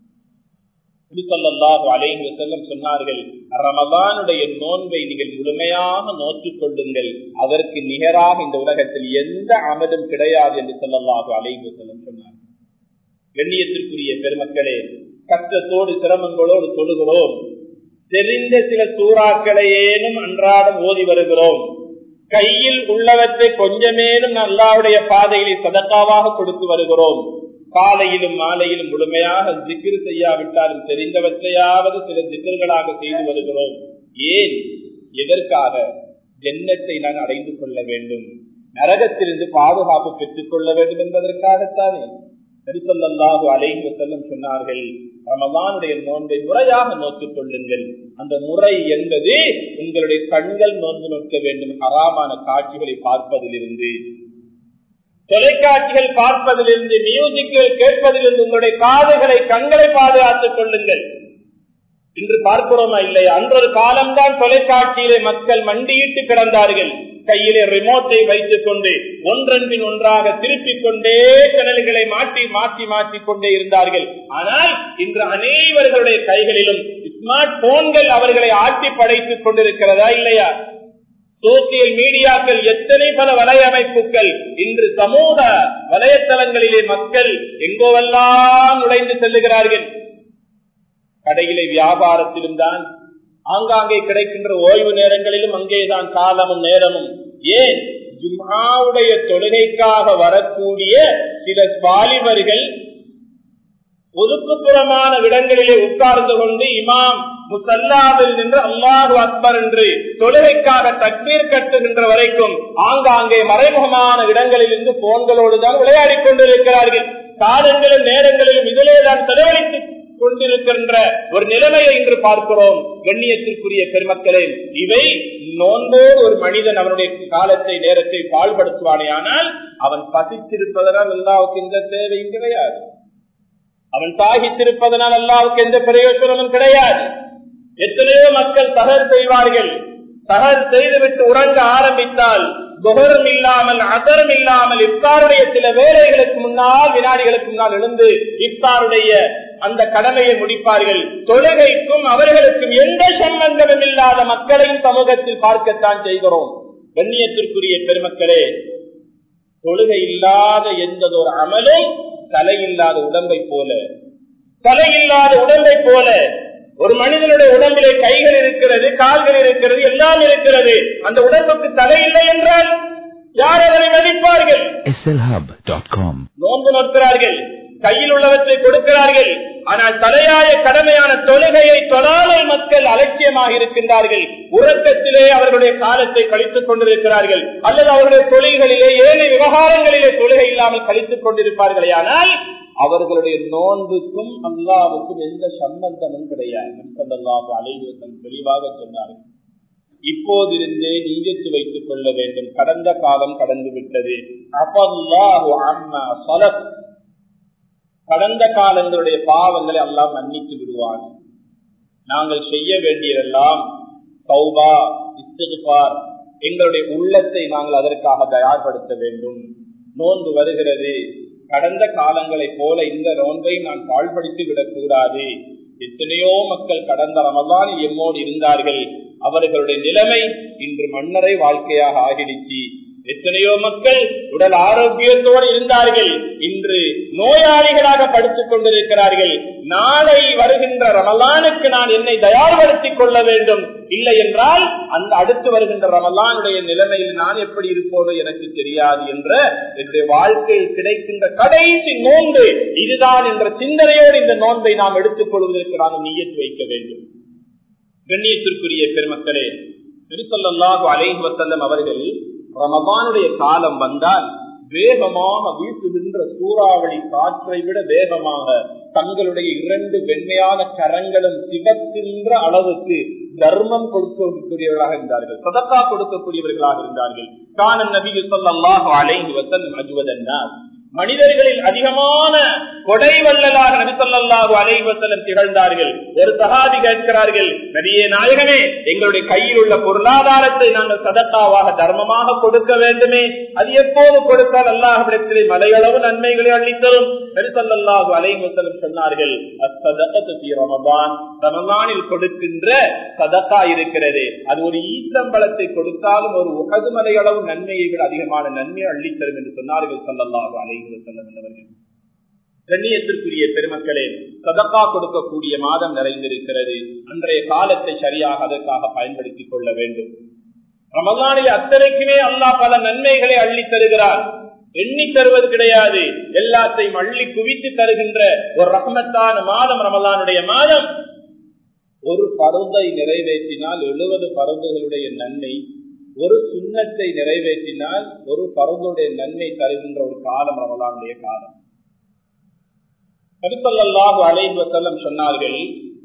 சொன்னார்கள் ரமதானுடைய நோன்பை நீங்கள் முழுமையாக நோற்றுக் கொள்ளுங்கள் அதற்கு நிகராக இந்த உலகத்தில் எந்த அமலும் கிடையாது என்று சொல்லல்லாஹு அலைஹி செல்லம் சொன்னார்கள் கண்ணியத்திற்குரிய பெருமக்களே கஷ்டத்தோடு சிரமங்களோடு தொழுகிறோம் தெரிந்த சில சூறாக்களை ஏனும் அன்றாடம் ஓதி வருகிறோம் கையில் உள்ளவற்றை கொஞ்சமேனும் அல்லாவுடைய பாதையில் சதக்காவாக கொடுத்து வருகிறோம் காலையிலும் மாலையிலும் முழுமையாக திக்ரு செய்யாவிட்டாலும் தெரிந்தவற்றையாவது சில திக்கர்களாக செய்து வருகிறோம் ஏன் எதற்காக ஜென்னத்தை நான் அடைந்து கொள்ள வேண்டும் நரகத்திலிருந்து பாதுகாப்பு பெற்றுக் கொள்ள வேண்டும் என்பதற்காகத்தானே நெருசல்லாஹு அலைஹி வசல்லம் சொன்னார்கள் ரமதானுடைய நோன்பை முறையாக நோக்கிக் கொள்ளுங்கள் அந்த முறை என்பது உங்களுடைய கண்கள் நோன்பு நோக்க வேண்டும் அறாமான காட்சிகளை பார்ப்பதிலிருந்து தொலைக்காட்சிகள் பார்ப்பதிலிருந்து மியூசிக்குகள் கேட்பதிலிருந்து உங்களுடைய காதுகளை கண்களை பாதுகாத்துக் கொள்ளுங்கள் இன்று பார்க்கிறோமா இல்லையா அன்றொரு காலம்தான் தொலைக்காட்சியிலே மக்கள் மண்டியிட்டு கிடந்தார்கள் கையிலே ரிமோட்டை வைத்துக் கொண்டு ஒன்றன்பின் ஒன்றாக திருப்பிக் கொண்டே சேனல்களை மாற்றி மாற்றி மாற்றிக் கொண்டே இருந்தார்கள் ஆனால் இன்று அனைவர்களுடைய கைகளிலும் ஸ்மார்ட் போன்கள் அவர்களை ஆட்டி படைத்துக் கொண்டிருக்கிறதா இல்லையா சோசியல் மீடியாக்கள் எத்தனை பல வலையமைப்புகள் இன்று சமூக வலையத்தளங்களிலே மக்கள் எங்கோவெல்லாம் நுழைந்து செல்லுகிறார்கள் கடையிலே வியாபாரத்திலும் தான் ஆங்காங்கே கிடைக்கின்ற ஓய்வு நேரங்களிலும் அங்கேதான் காலமும் நேரமும் ஏன் ஜும்மாவுடைய தொழுகைக்காக வரக்கூடிய சில வாலிபர்கள் ஒதுக்குப்புறமான இடங்களிலே உட்கார்ந்து கொண்டு இமாம் முசல்லாவில் நின்று அல்லாஹு அக்பர் என்று தொழுகைக்காக தக்பீர் கட்டுகின்ற வரைக்கும் ஆங்காங்கே மறைமுகமான இடங்களில் இருந்து போன்களோடு தான் விளையாடிக் கொண்டிருக்கிறார்கள் காலங்களிலும் நேரங்களிலும் இதிலே தான் செலவழித்து கொண்டிருக்கின்ற ஒரு நிலைமையை இன்று பார்க்கிறோம் கண்ணியத்திற்குரிய பெருமக்களே இவை நோன்போடு ஒரு மனிதன் அவனுடைய காலத்தை நேரத்தை பாழ்படுத்துவானே ஆனால் அவன் பசித்திருப்பதனால் அல்லாவுக்கு எந்த தேவையும் கிடையாது அவன் தாகித்திருப்பதனால் அல்லாவுக்கு எந்த பிரயோஜனமும் கிடையாது எத்தனையோ மக்கள் தகர் செய்வார்கள் தகர் செய்துவிட்டு உறங்க ஆரம்பித்தால் புகரும் இல்லாமல் அதரம் இல்லாமல் இப்தாருடைய சில வேலைகளுக்கு முன்னால் வினாடிகளுக்கு முன்னால் எழுந்து இப்தாருடைய அந்த கடமையை முடிப்பார்கள் தொழுகைக்கும் அவர்களுக்கும் எந்த சம்பந்தமும் இல்லாத மக்களையும் சமூகத்தில் பார்க்கத்தான் செய்கிறோம் கண்ணியத்திற்குரிய பெருமக்களே தொழுகை இல்லாத எந்த ஒரு அமலும் தலை இல்லாத உடம்பை போல தலை இல்லாத உடம்பை போல ஒரு மனிதனுடைய உடம்பிலே கைகள் இருக்கிறது கால்கள் இருக்கிறது எல்லாம் இருக்கிறது அந்த உடம்புக்கு தலை இல்லை என்றால் யார் அதனை மதிப்பார்கள் slhub.com நோன்பு நோக்கிறார்கள் கையில் உள்ளவற்றை கொடுக்கிறார்கள் ஆனால் தலையாய கடமையான தொழுகையை தொடாமல் மக்கள் அலட்சியமாக இருக்கின்றார்கள் உறக்கத்திலே அவர்களுடைய காலத்தை கழித்துக் கொண்டிருக்கிறார்கள் அல்லது அவர்களுடைய தொழில்களிலே ஏழை விவகாரங்களிலே தொழுகை இல்லாமல் கழித்துக் கொண்டிருப்பார்களே ஆனால் அவர்களுடைய நோன்புக்கும் அல்லாவுக்கும் எந்த சம்பந்தமும் கிடையாது அலைவசம் தெளிவாக சொன்னார்கள் இப்போதிருந்தே நீங்கத்து வைத்துக் கொள்ள வேண்டும் கடந்த காலம் கடந்து விட்டது அப்பல்லாஹு அம்மா சலப் கடந்த காலங்களுடைய பாவங்களை எல்லாம் மன்னித்து விடுவான் நாங்கள் செய்ய வேண்டியதெல்லாம் சௌபா இஸ்திகுபார் எங்களுடைய உள்ளத்தை நாங்கள் அதற்காக தயார்படுத்த வேண்டும் நோன்பு வருகிறது கடந்த காலங்களைப் போல இந்த நோன்பை நான் பாழ்படுத்தி விடக்கூடாது எத்தனையோ மக்கள் கடந்த ரமதான் எம்மோடு இருந்தார்கள் அவர்களுடைய நிலைமை இன்று மன்னரை வாழ்க்கையாக ஆகிடுச்சு எத்தனையோ மக்கள் உடல் ஆரோக்கியத்தோடு இருந்தார்கள் இன்று நோயாளிகளாக படித்துக் கொண்டிருக்கிறார்கள் நாளை வருகின்ற ரமலானுக்கு நான் என்னை தயார்படுத்திக் கொள்ள வேண்டும் இல்லை என்றால் அந்த அடுத்து வருகின்ற ரமலானுடைய நிலைமையில் நான் எப்படி இருப்போதோ எனக்கு தெரியாது என்ற என்னுடைய வாழ்க்கையில் கிடைக்கின்ற கடைசி நோன்பு இதுதான் என்ற சிந்தனையோடு இந்த நோன்பை நாம் எடுத்துக் கொள்வதற்கு நாம் நீயத்து வைக்க வேண்டும் கண்ணியத்திற்குரிய பெருமக்களே திருசல்லாஹு அலைஹி வசல்லம் அவர்கள் ரமபானுடைய காலம் வந்தால் வேகமாக வீசுகின்ற சூறாவளி காற்றை விட வேகமாக தங்களுடைய இரண்டு வெண்மையான கரங்களும் சிவக்கின்ற அளவுக்கு தர்மம் கொடுக்கக்கூடியவர்களாக இருந்தார்கள் சதக்கா கொடுக்கக்கூடியவர்களாக இருந்தார்கள் காணன் நபி சொல்லாஹு அலைஹி வசல்லம் அஜுவதன்னார் மனிதர்களில் அதிகமான கொடை வல்லலாக நபிசல்லாஹு அலைவசலம் திகழ்ந்தார்கள் ஒரு சகாதி கேட்கிறார்கள் நபியே நாயகமே எங்களுடைய கையில் உள்ள பொருளாதாரத்தை நாங்கள் சதத்தாவாக தர்மமாக கொடுக்க வேண்டுமே அது எப்போது கொடுத்தால் அல்லாஹிடத்திலே மலையளவு நன்மைகளை அளித்தரும் நபிசல்லாஹு அலைவசலம் சொன்னார்கள் ரமபான் ரமபானில் கொடுக்கின்ற சதக்கா இருக்கிறது அது ஒரு ஈத்தம்பளத்தை கொடுத்தாலும் ஒரு உகது மலையளவு நன்மையை விட அதிகமான நன்மை அள்ளித்தரும் என்று சொன்னார்கள் சல்லல்லாஹு அலை கண்ணியத்திற்குரிய பெருமக்களே சதக்கா கொடுக்கக்கூடிய மாதம் நிறைந்திருக்கிறது அன்றைய காலத்தை சரியாக அதற்காக பயன்படுத்திக் கொள்ள வேண்டும் ரமதானில் அத்தனைக்குமே அல்லா பல நன்மைகளை அள்ளி தருகிறார் எண்ணி தருவது கிடையாது எல்லாத்தையும் அள்ளி குவித்து தருகின்ற ஒரு ரகமத்தான மாதம் ரமலானுடைய மாதம் ஒரு பருந்தை நிறைவேற்றினால் எழுபது பருந்துகளுடைய நன்மை ஒரு சுண்ணத்தை நிறைவேற்றினால் ஒரு பருந்துடைய நன்மை தருகின்ற ஒரு காலம் ரமலானுடைய காலம் கருத்தல்லாஹு அலைவசல்லம் சொன்னார்கள்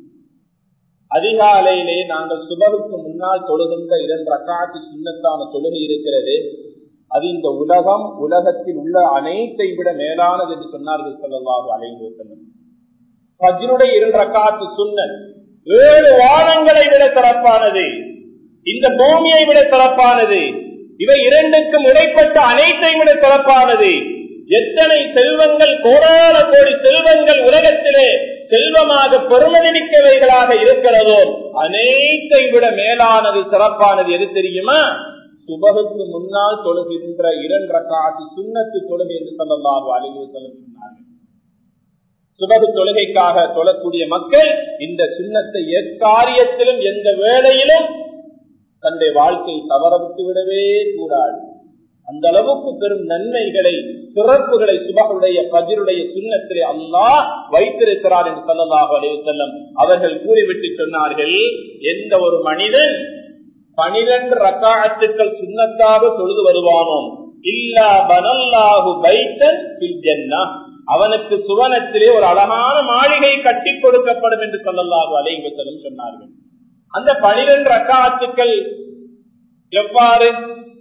அதிகாலையிலே நாங்கள் சுபகுக்கு முன்னால் தொழுகின்ற இரண்டு ரக்காத்து சுண்ணத்தான தொழுகை இருக்கிறது அது இந்த உலகம் உலகத்தில் உள்ள அனைத்தை விட மேலானது என்று சொன்னார்கள் சொல்லல்லாஹு அலைவசல்லம் பஜ்ருடைய இரண்டு ரக்காத்து சுண்ணன் ஏழு வாரங்களை விட சிறப்பானது இந்த பூமியை விட சிறப்பானது இவை இரண்டுக்கும் இடைப்பட்ட அனைத்தை விட சிறப்பானது எத்தனை செல்வங்கள் கோடான கோடி செல்வங்கள் உலகத்திலே செல்வமாக பெருமதிமிக்கவைகளாக இருக்கிறதோ அனைத்தை விட மேலானது சிறப்பானது எது தெரியுமா சுபகுக்கு முன்னால் தொழுகின்ற இரண்டு காசி சுண்ணத்து தொழுகை என்று சொல்லலாம் அழிவு சொன்னார்கள் சுபகு தொழுகைக்காக தொழக்கூடிய மக்கள் இந்த சுண்ணத்தை எக்காரியத்திலும் எந்த வேளையிலும் தன்னுடைய வாழ்க்கையை தவற விட்டு விடவே கூடாது அந்த அளவுக்கு பெரும் நன்மைகளை சிறப்புகளை சுபகுடைய பதிலுடைய சுண்ணத்திலே அல்லாஹ் வைத்திருக்கிறார் என்று சொல்லலாக அலைவு செல்லம் அவர்கள் கூறிவிட்டு சொன்னார்கள் எந்த ஒரு மனிதன் பனிரெண்டு ரக்காத்துக்கள் சுண்ணத்தாக தொழுது வருவானோ இல்லா பனல்லாஹு பைத்தன் ஜன்னா அவனுக்கு சுவனத்திலே ஒரு அழகான மாளிகை கட்டி கொடுக்கப்படும் என்று சொல்லலாக அலைவு செல்லம் சொன்னார்கள் அந்த பனிரெண்டு ரக்காத்துக்கள் எவ்வாறு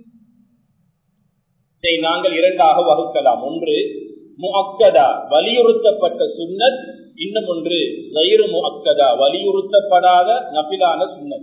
இதை நாங்கள் இரண்டாக வகுக்கலாம் ஒன்று முஅக்கதா வலியுறுத்தப்பட்ட சுன்னத் இன்னும் ஒன்று கயிறு முஅக்கதா வலியுறுத்தப்படாத நபிலான சுன்னத்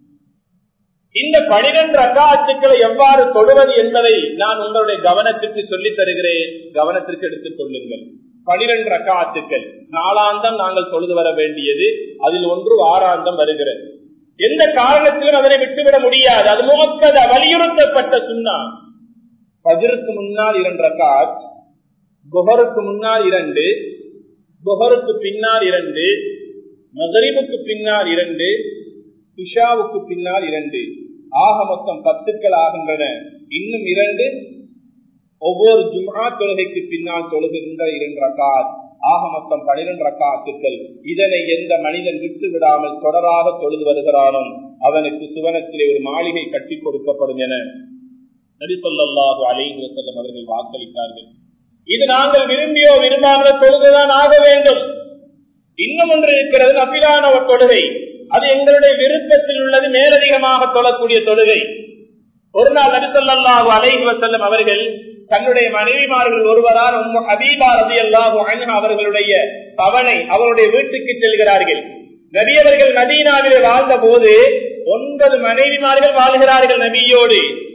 இந்த பனிரெண்டு ரக்காத்துக்களை எவ்வாறு தொடுவது என்பதை நான் உங்களுடைய கவனத்திற்கு சொல்லித் தருகிறேன் கவனத்திற்கு எடுத்துக் கொள்ளுங்கள் பனிரெண்டு ரக்காத்துக்கள் நாலாந்தம் நாங்கள் தொழுது வர வேண்டியது அதில் ஒன்று ஆறாந்தம் வருகிறது எந்த காரணத்திலும் அதனை விட்டுவிட முடியாது அது முகக்கதா வலியுறுத்தப்பட்ட சுண்ணா பதிருக்கு முன்னால் இரண்டு ரக்காத் குஹருக்கு முன்னால் இரண்டு குஹருக்கு பின்னால் இரண்டு மகரிபுக்கு பின்னால் இரண்டு இஷாவுக்கு பின்னால் இரண்டு ஆக மொத்தம் பத்துக்கள் ஆகின்றன இன்னும் இரண்டு ஒவ்வொரு ஜுமா தொழுகைக்கு பின்னால் தொழுகின்ற இரண்டு ரக்காத் ஆக மொத்தம் பனிரெண்டு ரக்காத்துக்கள் இதனை எந்த மனிதன் விட்டு விடாமல் தொடராக தொழுது வருகிறானோ அவனுக்கு சுவனத்திலே ஒரு மாளிகை கட்டி கொடுக்கப்படும் என நபிசல்லாஹு அலைஹி வசல்லம் அவர்கள் வாக்களித்தார்கள் இது நாங்கள் விரும்பியோ விரும்பாமலோ தொழுதுதான் ஆக வேண்டும் இன்னும் ஒன்று இருக்கிறது நபிலான ஒரு தொழுகை அது எங்களுடைய விருப்பத்தில் உள்ளது மேலதிகமாக தொழக்கூடிய தொழுகை ஒரு நாள் நபிசல்லாஹு அலைஹி வசல்லம் அவர்கள் தன்னுடைய மனைவிமார்கள் ஒருவரால் ஹபீபா ரதி அல்லாஹு அவர்களுடைய பவனை அவருடைய வீட்டுக்கு செல்கிறார்கள் நபியவர்கள் நதீனாவிலே வாழ்ந்த போது ஒன்பது மனைவிமார்கள் வாழ்கிறார்கள் நபியோடு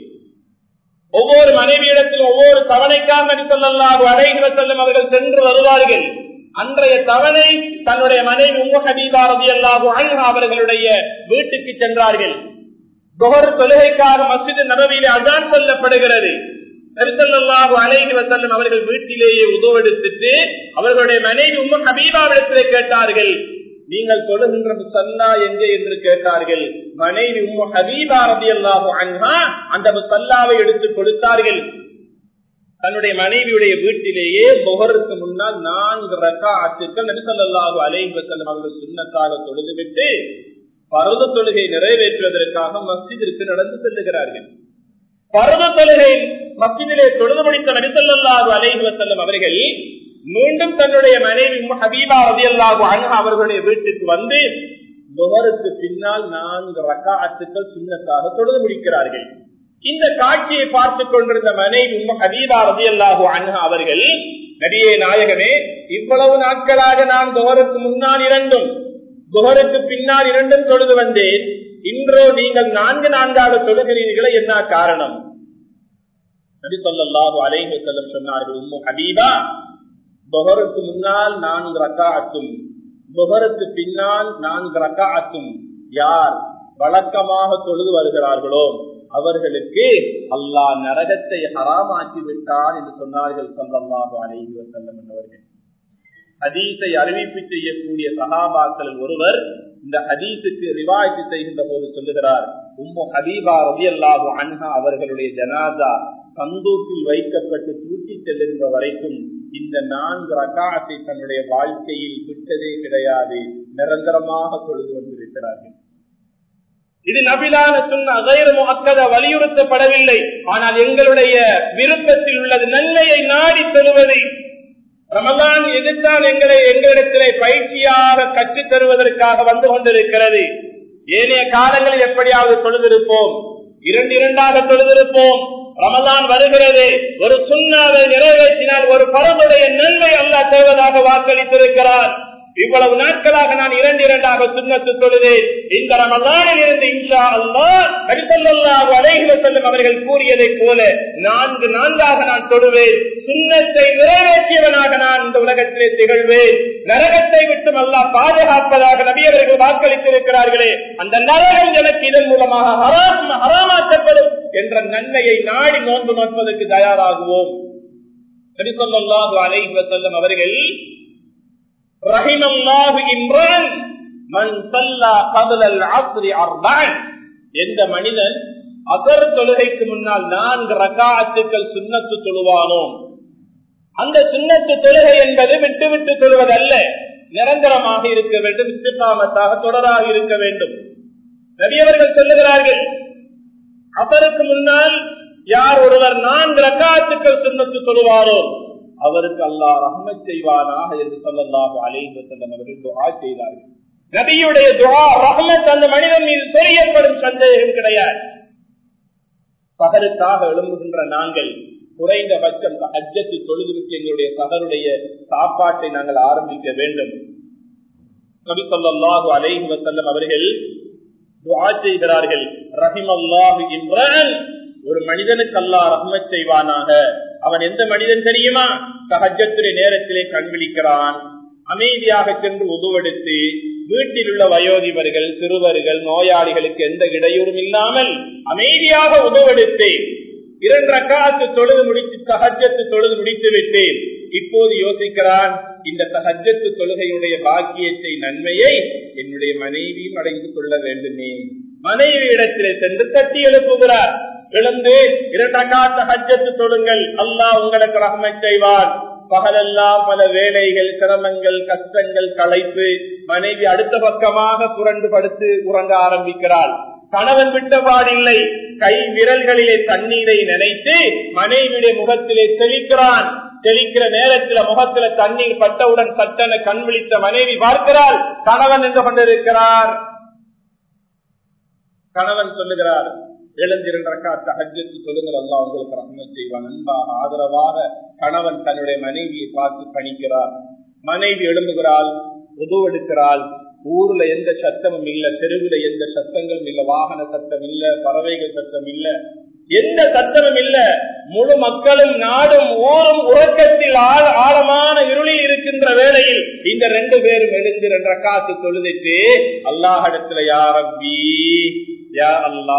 ஒவ்வொரு மனைவியிடத்தில் ஒவ்வொரு தவணைக்காக நபி சொல்லல்லாஹு அலைஹி வஸல்லம் அவர்கள் சென்று வருவார்கள் அன்றைய தவணை தன்னுடைய மனைவி உம்மு ஹபீபா ரலியல்லாஹு அன்ஹா அவர்களுடைய வீட்டுக்கு சென்றார்கள் தொகர் தொழுகைக்காக மஸ்ஜித் நபவியிலே அதான் சொல்லப்படுகிறது நபிசல்லாஹு அலைஹி வஸல்லம் அவர்கள் வீட்டிலேயே உதவெடுத்துட்டு அவர்களுடைய மனைவி உம்மு ஹபீபாவிடத்திலே கேட்டார்கள் நீங்கள் தொழுகின்ற முசல்லா எங்கே என்று கேட்டார்கள் மனைவி உம்மு ஹபீபா ரலியல்லாஹு அன்ஹா அந்த முசல்லாவை எடுத்து கொடுத்தார்கள் தன்னுடைய மனைவியுடைய வீட்டிலேயே முகருக்கு முன்னால் நான்கு ரக்கா ஆற்றுக்கள் நபிசல்லாஹு அலைஹி வஸல்லம் அவர்கள் சுண்ணத்தாக தொழுதுவிட்டு பருத தொழுகை நிறைவேற்றுவதற்காக மஸ்ஜிதிற்கு நடந்து செல்லுகிறார்கள் பருத தொழுகை மஸ்ஜிதிலே தொழுது முடித்த நபிசல்லாஹு அலைஹி வஸல்லம் அவர்கள் மீண்டும் தன்னுடைய மனைவி ஹபீபா ரதியல்லாஹு அன்ஹா அவர்களுடைய வீட்டுக்கு வந்து நுகருக்கு பின்னால் நான்கு ரக்காத்துக்கள் சின்னத்தாக தொழுது முடிக்கிறார்கள் இந்த காட்சியை பார்த்துக் கொண்டிருந்த மனைவி ஹபீபா ரதியல்லாஹு அன்ஹா அவர்கள் நடிகை நாயகமே இவ்வளவு நாட்களாக நான் துகருக்கு முன்னால் இரண்டும் துகருக்கு பின்னால் இரண்டும் தொழுது வந்தேன் இன்றோ நீங்கள் நான்கு நான்காக தொழுகிறீர்களே என்ன காரணம் நபி சொல்லாஹு அலைஹி செல்லம் சொன்னார்கள் உம்மு ஹபீபா பொகருக்கு முன்னால் நான்கு ரக்காத்தும் பொகருக்கு பின்னால் நான்கு ரக்காத்தும் யார் வழக்கமாக தொழுது வருகிறார்களோ அவர்களுக்கு அல்லாஹ் நரகத்தை ஹராமாக்கி விட்டான் என்று சொன்னார்கள் சல்லாஹு அலைஹி வசல்லம் என்பவர்கள் ஹதீஸை அறிவிப்பு செய்யக்கூடிய சகாபாக்கள் ஒருவர் இந்த ஹதீஸுக்கு ரிவாய்த்து செய்கின்ற போது சொல்லுகிறார் உம்மு ஹபீபா ரவி அல்லாஹு அன்ஹா அவர்களுடைய ஜனாதா சந்தூக்கில் வைக்கப்பட்டு தூக்கி செல்லுகின்ற வரைக்கும் இந்த நான்கு ரகாத்தை தன்னுடைய வாழ்க்கையில் விட்டதே கிடையாது நிரந்தரமாக தொழுது வந்திருக்கிறார்கள் இது நபிலான சொன்ன அகத வலியுறுத்தப்படவில்லை ஆனால் எங்களுடைய விருப்பத்தில் உள்ளது நன்மையை நாடி தொழுவதை ரமதான் எதிர்த்தான் எங்களை எங்களிடத்திலே பயிற்சியாக கற்றுத் தருவதற்காக வந்து கொண்டிருக்கிறது ஏனைய காலங்களில் எப்படியாவது தொழுதிருப்போம் இரண்டு இரண்டாக தொழுதிருப்போம் ரமதான் வருகிறது ஒரு சுண்ணாவை நிறைவேற்றினால் ஒரு பரவுடைய நன்மை அல்லா தருவதாக வாக்களித்திருக்கிறார் இவ்வளவு நாட்களாக நான் இரண்டு இரண்டாக சுண்ணத்து தொழுதேன் இந்த ரமதானில் இருந்து இன்ஷா அல்லா நபிசல்லாஹு அலைஹி வஸல்லம் அவர்கள் கூறியதை போல நான்கு நான்காக நான் தொடுவேன் சுண்ணத்தை நிறைவேற்றியவனாக நான் இந்த உலகத்திலே திகழ்வேன் நரகத்தை விட்டு அல்லா பாதுகாப்பதாக நபியவர்கள் வாக்களித்திருக்கிறார்களே அந்த நரகம் எனக்கு இதன் மூலமாக ஹராம் ஹராமாக்கப்படும் என்ற நன்மையை நாடி நோன்பு நோற்பதற்கு தயாராகுவோம் நபிசல்லாஹு அலைஹி வஸல்லம் அவர்கள் ரஹிமல்லாஹு இம்ரான் மன் சல்லா கபலல் அஸ்ரி அர்பான் எந்த மனிதன் அசர் தொழுகைக்கு முன்னால் நான்கு ரகாத்துக்கள் சுண்ணத்து தொழுவானோம் அந்த சுண்ணத்து தொழுகை என்பது விட்டு விட்டு தொழுவதல்ல நிரந்தரமாக இருக்க வேண்டும் இஸ்திகாமத்தாக தொடராக இருக்க வேண்டும் நபியவர்கள் சொல்லுகிறார்கள் அவருக்கு முன்னால் யார் ஒருவர் நான்கு ரக்காத்துக்கள் சுண்ணத்து தொழுவாரோ அவருக்கு அல்லாஹ் ரஹ்மத் செய்வானாக என்று சொல்லல்லாஹு அலைஹி வஸல்லம் அவர்கள் துஆ செய்தார்கள் நபியுடைய துஆ ரஹ்மத் அந்த மனிதன் மீது செய்யப்படும் சந்தேகம் கிடையாது சகருக்காக எழும்புகின்ற நாங்கள் குறைந்தபட்சம் அஜத்து தொழுதுவிட்டு எங்களுடைய சகருடைய சாப்பாட்டை நாங்கள் ஆரம்பிக்க வேண்டும் நபி சொல்லாஹு அலைஹி வசல்லம் அவர்கள் துஆ செய்கிறார்கள் ரஹிம் அல்லாஹு இம்ரான் ஒரு மனிதனுக்கு அல்லாஹ் ரஹ்மத் செய்வானாக அவன் எந்த மனிதன் தெரியுமா சகஜத்துடைய நேரத்திலே கண் விழிக்கிறான் அமைதியாக சென்று உதுவெடுத்து வீட்டில் உள்ள வயோதிபர்கள் சிறுவர்கள் நோயாளிகளுக்கு எந்த இடையூறும் இல்லாமல் அமைதியாக உதவெடுத்து இரண்டு ரக்காத்து தொழுது முடித்து சகஜத்து தொழுது முடித்து விட்டேன் இப்போது யோசிக்கிறான் இந்த சகஜத்து தொழுகையுடைய பாக்கியத்தை நன்மையை என்னுடைய மனைவியும் அடைந்து கொள்ள வேண்டுமே மனைவி இடத்திலே சென்று தட்டி எழுப்புகிறார் எழுந்து இரண்டக்கா சகஜத்து தொழுங்கள் அல்லாஹ் உங்களுக்கு ரஹ்மத் செய்வான் பகலெல்லாம் பல வேலைகள் சிரமங்கள் கஷ்டங்கள் களைப்பு மனைவி அடுத்த பக்கமாக புரண்டு படுத்து உறங்க ஆரம்பிக்கிறாள் கணவன் விட்டபாடில்லை கை விரல்களிலே தண்ணீரை நினைத்து மனைவியுடைய முகத்திலே தெளிக்கிறான் தெளிக்கிற நேரத்துல முகத்துல தண்ணீர் பட்டவுடன் சட்டன கண் விழித்த மனைவி பார்க்கிறாள் கணவன் என்று கொண்டிருக்கிறார் கணவன் சொல்லுகிறார் எழுந்திருந்தா தகஜத்து சொல்லுங்கள் அல்லா உங்களுக்கு ரஹ்மத் செய்வான் அன்பாக ஆதரவாக கணவன் தன்னுடைய மனைவியை பார்த்து பணிக்கிறார் மனைவி எழும்புகிறாள் உதவெடுக்கிறாள் ஊர்ல எந்த சத்தமும் இல்ல தெருவுல எந்த சத்தங்களும் இல்ல வாகன சத்தம் இல்ல பறவைகள் சத்தம் இல்ல எந்த சத்தமும் இல்ல முழு மக்களும் நாடும் ஊரும் உறக்கத்தில் ஆழமான இருளில் இருக்கின்ற வேளையில் இந்த ரெண்டு பேரும் எழுந்து ரெண்டு காத்து தொழுதுட்டு அல்லாஹிடத்துல யாரப்பி யா அல்லா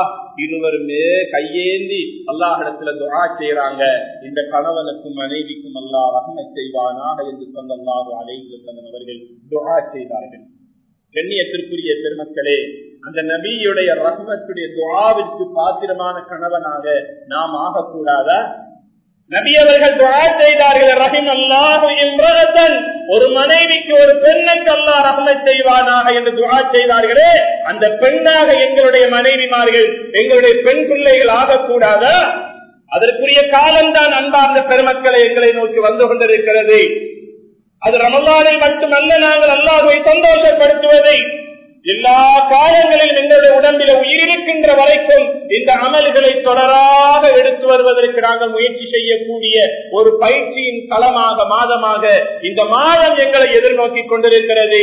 இருவருமே கையேந்தி அல்லாஹிடத்துல துரா செய்யறாங்க இந்த கணவனுக்கும் மனைவிக்கும் அல்லாஹ் ரஹ்மத் செய்வானாக என்று சொல்லல்லாஹு அலைஹி அவர்கள் துரா செய்தார்கள் கண்ணியத்திற்குரிய பெருமக்களே அந்த நபியுடைய ரஹ்மத்துடைய துவாவிற்கு பாத்திரமான கணவனாக நாம் ஆகக்கூடாதா நபி அவர்கள் துவா செய்தார்கள் ரஹிம் அல்லாஹு இம்ரதன் ஒரு மனைவிக்கு ஒரு பெண்ணுக்கு அல்லா ரஹ்மத் செய்வானாக என்று துவா செய்தார்களே அந்த பெண்ணாக எங்களுடைய மனைவிமார்கள் எங்களுடைய பெண் பிள்ளைகள் ஆகக்கூடாதா அதற்குரிய காலம்தான் அன்பார்ந்த பெருமக்களை எங்களை நோக்கி வந்து கொண்டிருக்கிறது அது ரமலானை மட்டுமல்ல நாங்கள் அல்லாஹுவை சந்தோஷப்படுத்துவதை எல்லா காலங்களிலும் எங்களுடைய உடம்பில உயிரிருக்கின்ற வரைக்கும் இந்த அமல்களை தொடராக எடுத்து வருவதற்கு நாங்கள் முயற்சி செய்யக்கூடிய ஒரு பயிற்சியின் தளமாக மாதமாக இந்த மாதம் எங்களை எதிர்நோக்கி கொண்டிருக்கிறது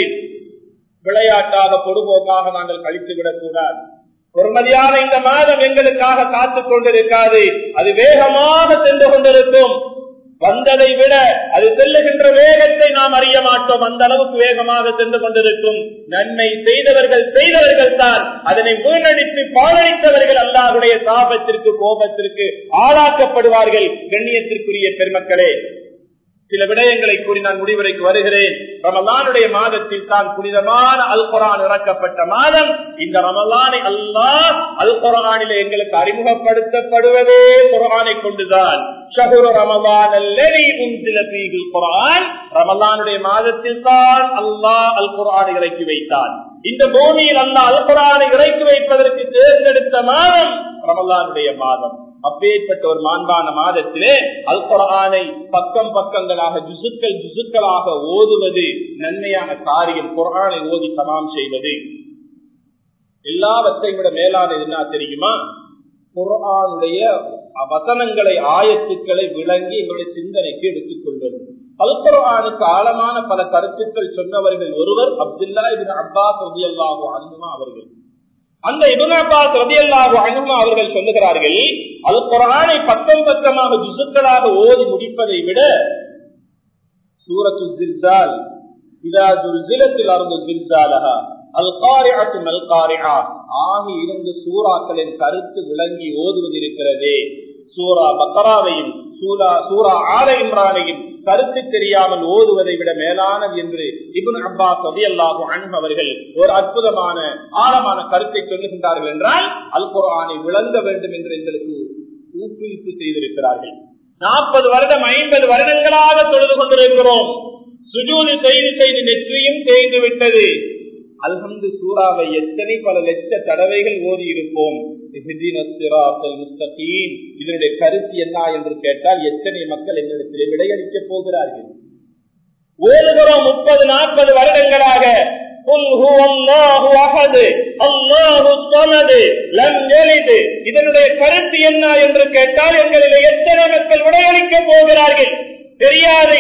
விளையாட்டாக பொதுபோக்காக நாங்கள் கழித்து விடக்கூடாது பொறுமதியான இந்த மாதம் எங்களுக்காக காத்துக் கொண்டிருக்காது அது வேகமாக சென்று கொண்டிருக்கும் வந்ததை விட அது செல்லுகின்ற வேகத்தை நாம் அறிய மாட்டோம் அந்த அளவுக்கு வேகமாக சென்று கொண்டிருக்கும் நன்மை செய்தவர்கள் செய்தவர்கள் தான் அதனை வீணடித்து பாழடித்தவர்கள் அல்லாஹுடைய சாபத்திற்கு கோபத்திற்கு ஆளாக்கப்படுவார்கள் கண்ணியத்திற்குரிய பெருமக்களே சில விடயங்களை கூறி நான் முடிவுரைக்கு வருகிறேன் ரமலானுடைய மாதத்தில் தான் புனிதமான அல் குரான் இறக்கப்பட்ட மாதம் இந்த ரமலானை அல்லாஹ் அல் குரானிலே எங்களுக்கு அறிமுகப்படுத்தப்படுவதே குரானை கொண்டுதான் ஷஹுர ரமலான் அல்லதி உன்சில பீகில் குரான் ரமலானுடைய மாதத்தில் தான் அல்லாஹ் அல் குரானை இறக்கி வைத்தான் இந்த பூமியில் அல்லாஹ் அல் குரானை இறக்கி வைப்பதற்கு தேர்ந்தெடுத்த மாதம் ரமலானுடைய மாதம் அப்பேற்பட்ட ஒரு மாண்பான மாதத்திலே அல் குரானை பக்கம் பக்கங்களாக ஜுசுக்கள் ஜுசுக்களாக ஓதுவது நன்மையான காரியம் குரானை ஓதி தமாம் செய்வது எல்லாவற்றையும் விட மேலானது என்ன தெரியுமா குரானுடைய வசனங்களை ஆயத்துக்களை விளங்கி எங்களுடைய சிந்தனைக்கு எடுத்துக் கொள்வது அல்குரானுக்கு ஆழமான பல கருத்துக்கள் சொன்னவர்கள் ஒருவர் அப்துல்லா இபின் அப்பாஸ் ரதி அல்லாஹு அனுமா அவர்கள் அந்த இபுன் அப்பாஸ் ரதி அல்லாஹு அனுமா அவர்கள் சொல்லுகிறார்கள் அல் குரானை பக்கம் பக்கமாக ஜுசுக்களாக ஓதி முடிப்பதை விட சூரத்து ஜில்சால் இதா ஜுல்சிலத்தில் அருந்து ஜில்சாலஹா ஆகி இருந்த சூறாக்களின் கருத்து விளங்கி ஓதுவது இருக்கிறதே சூரா பக்கராவையும் சூரா சூரா ஆல இம்ரானையும் கருத்து தெரியாமல் ஓதுவதை விட மேலானது என்று இபுன் அப்பாஸ் ரலியல்லாஹு அன்ஹு அவர்கள் ஒரு அற்புதமான ஆழமான கருத்தை சொல்லுகின்றார்கள் என்றால் அல் குர்ஆனை விளங்க வேண்டும் என்று எங்களுக்கு ஊக்குவிப்பு செய்திருக்கிறார்கள் நாற்பது வருடம் ஐம்பது வருடங்களாக தொழுது கொண்டிருக்கிறோம் சுஜூது செய்து செய்து நெற்றியும் தேய்ந்து விட்டது அல்ஹம்து சூறாவை எத்தனை பல லட்ச தடவைகள் ஓதி இருப்போம் இதனுடைய கருத்து என்ன என்று கேட்டால் எத்தனை மக்கள் என்னிடத்திலே விடையளிக்கப் போகிறார்கள் ஓதுகிறோம் முப்பது நாற்பது வருடங்களாக இதனுடைய கருத்து என்ன என்று கேட்டால் எங்களில் எத்தனை மக்கள் விடையளிக்க போகிறார்கள் தெரியாது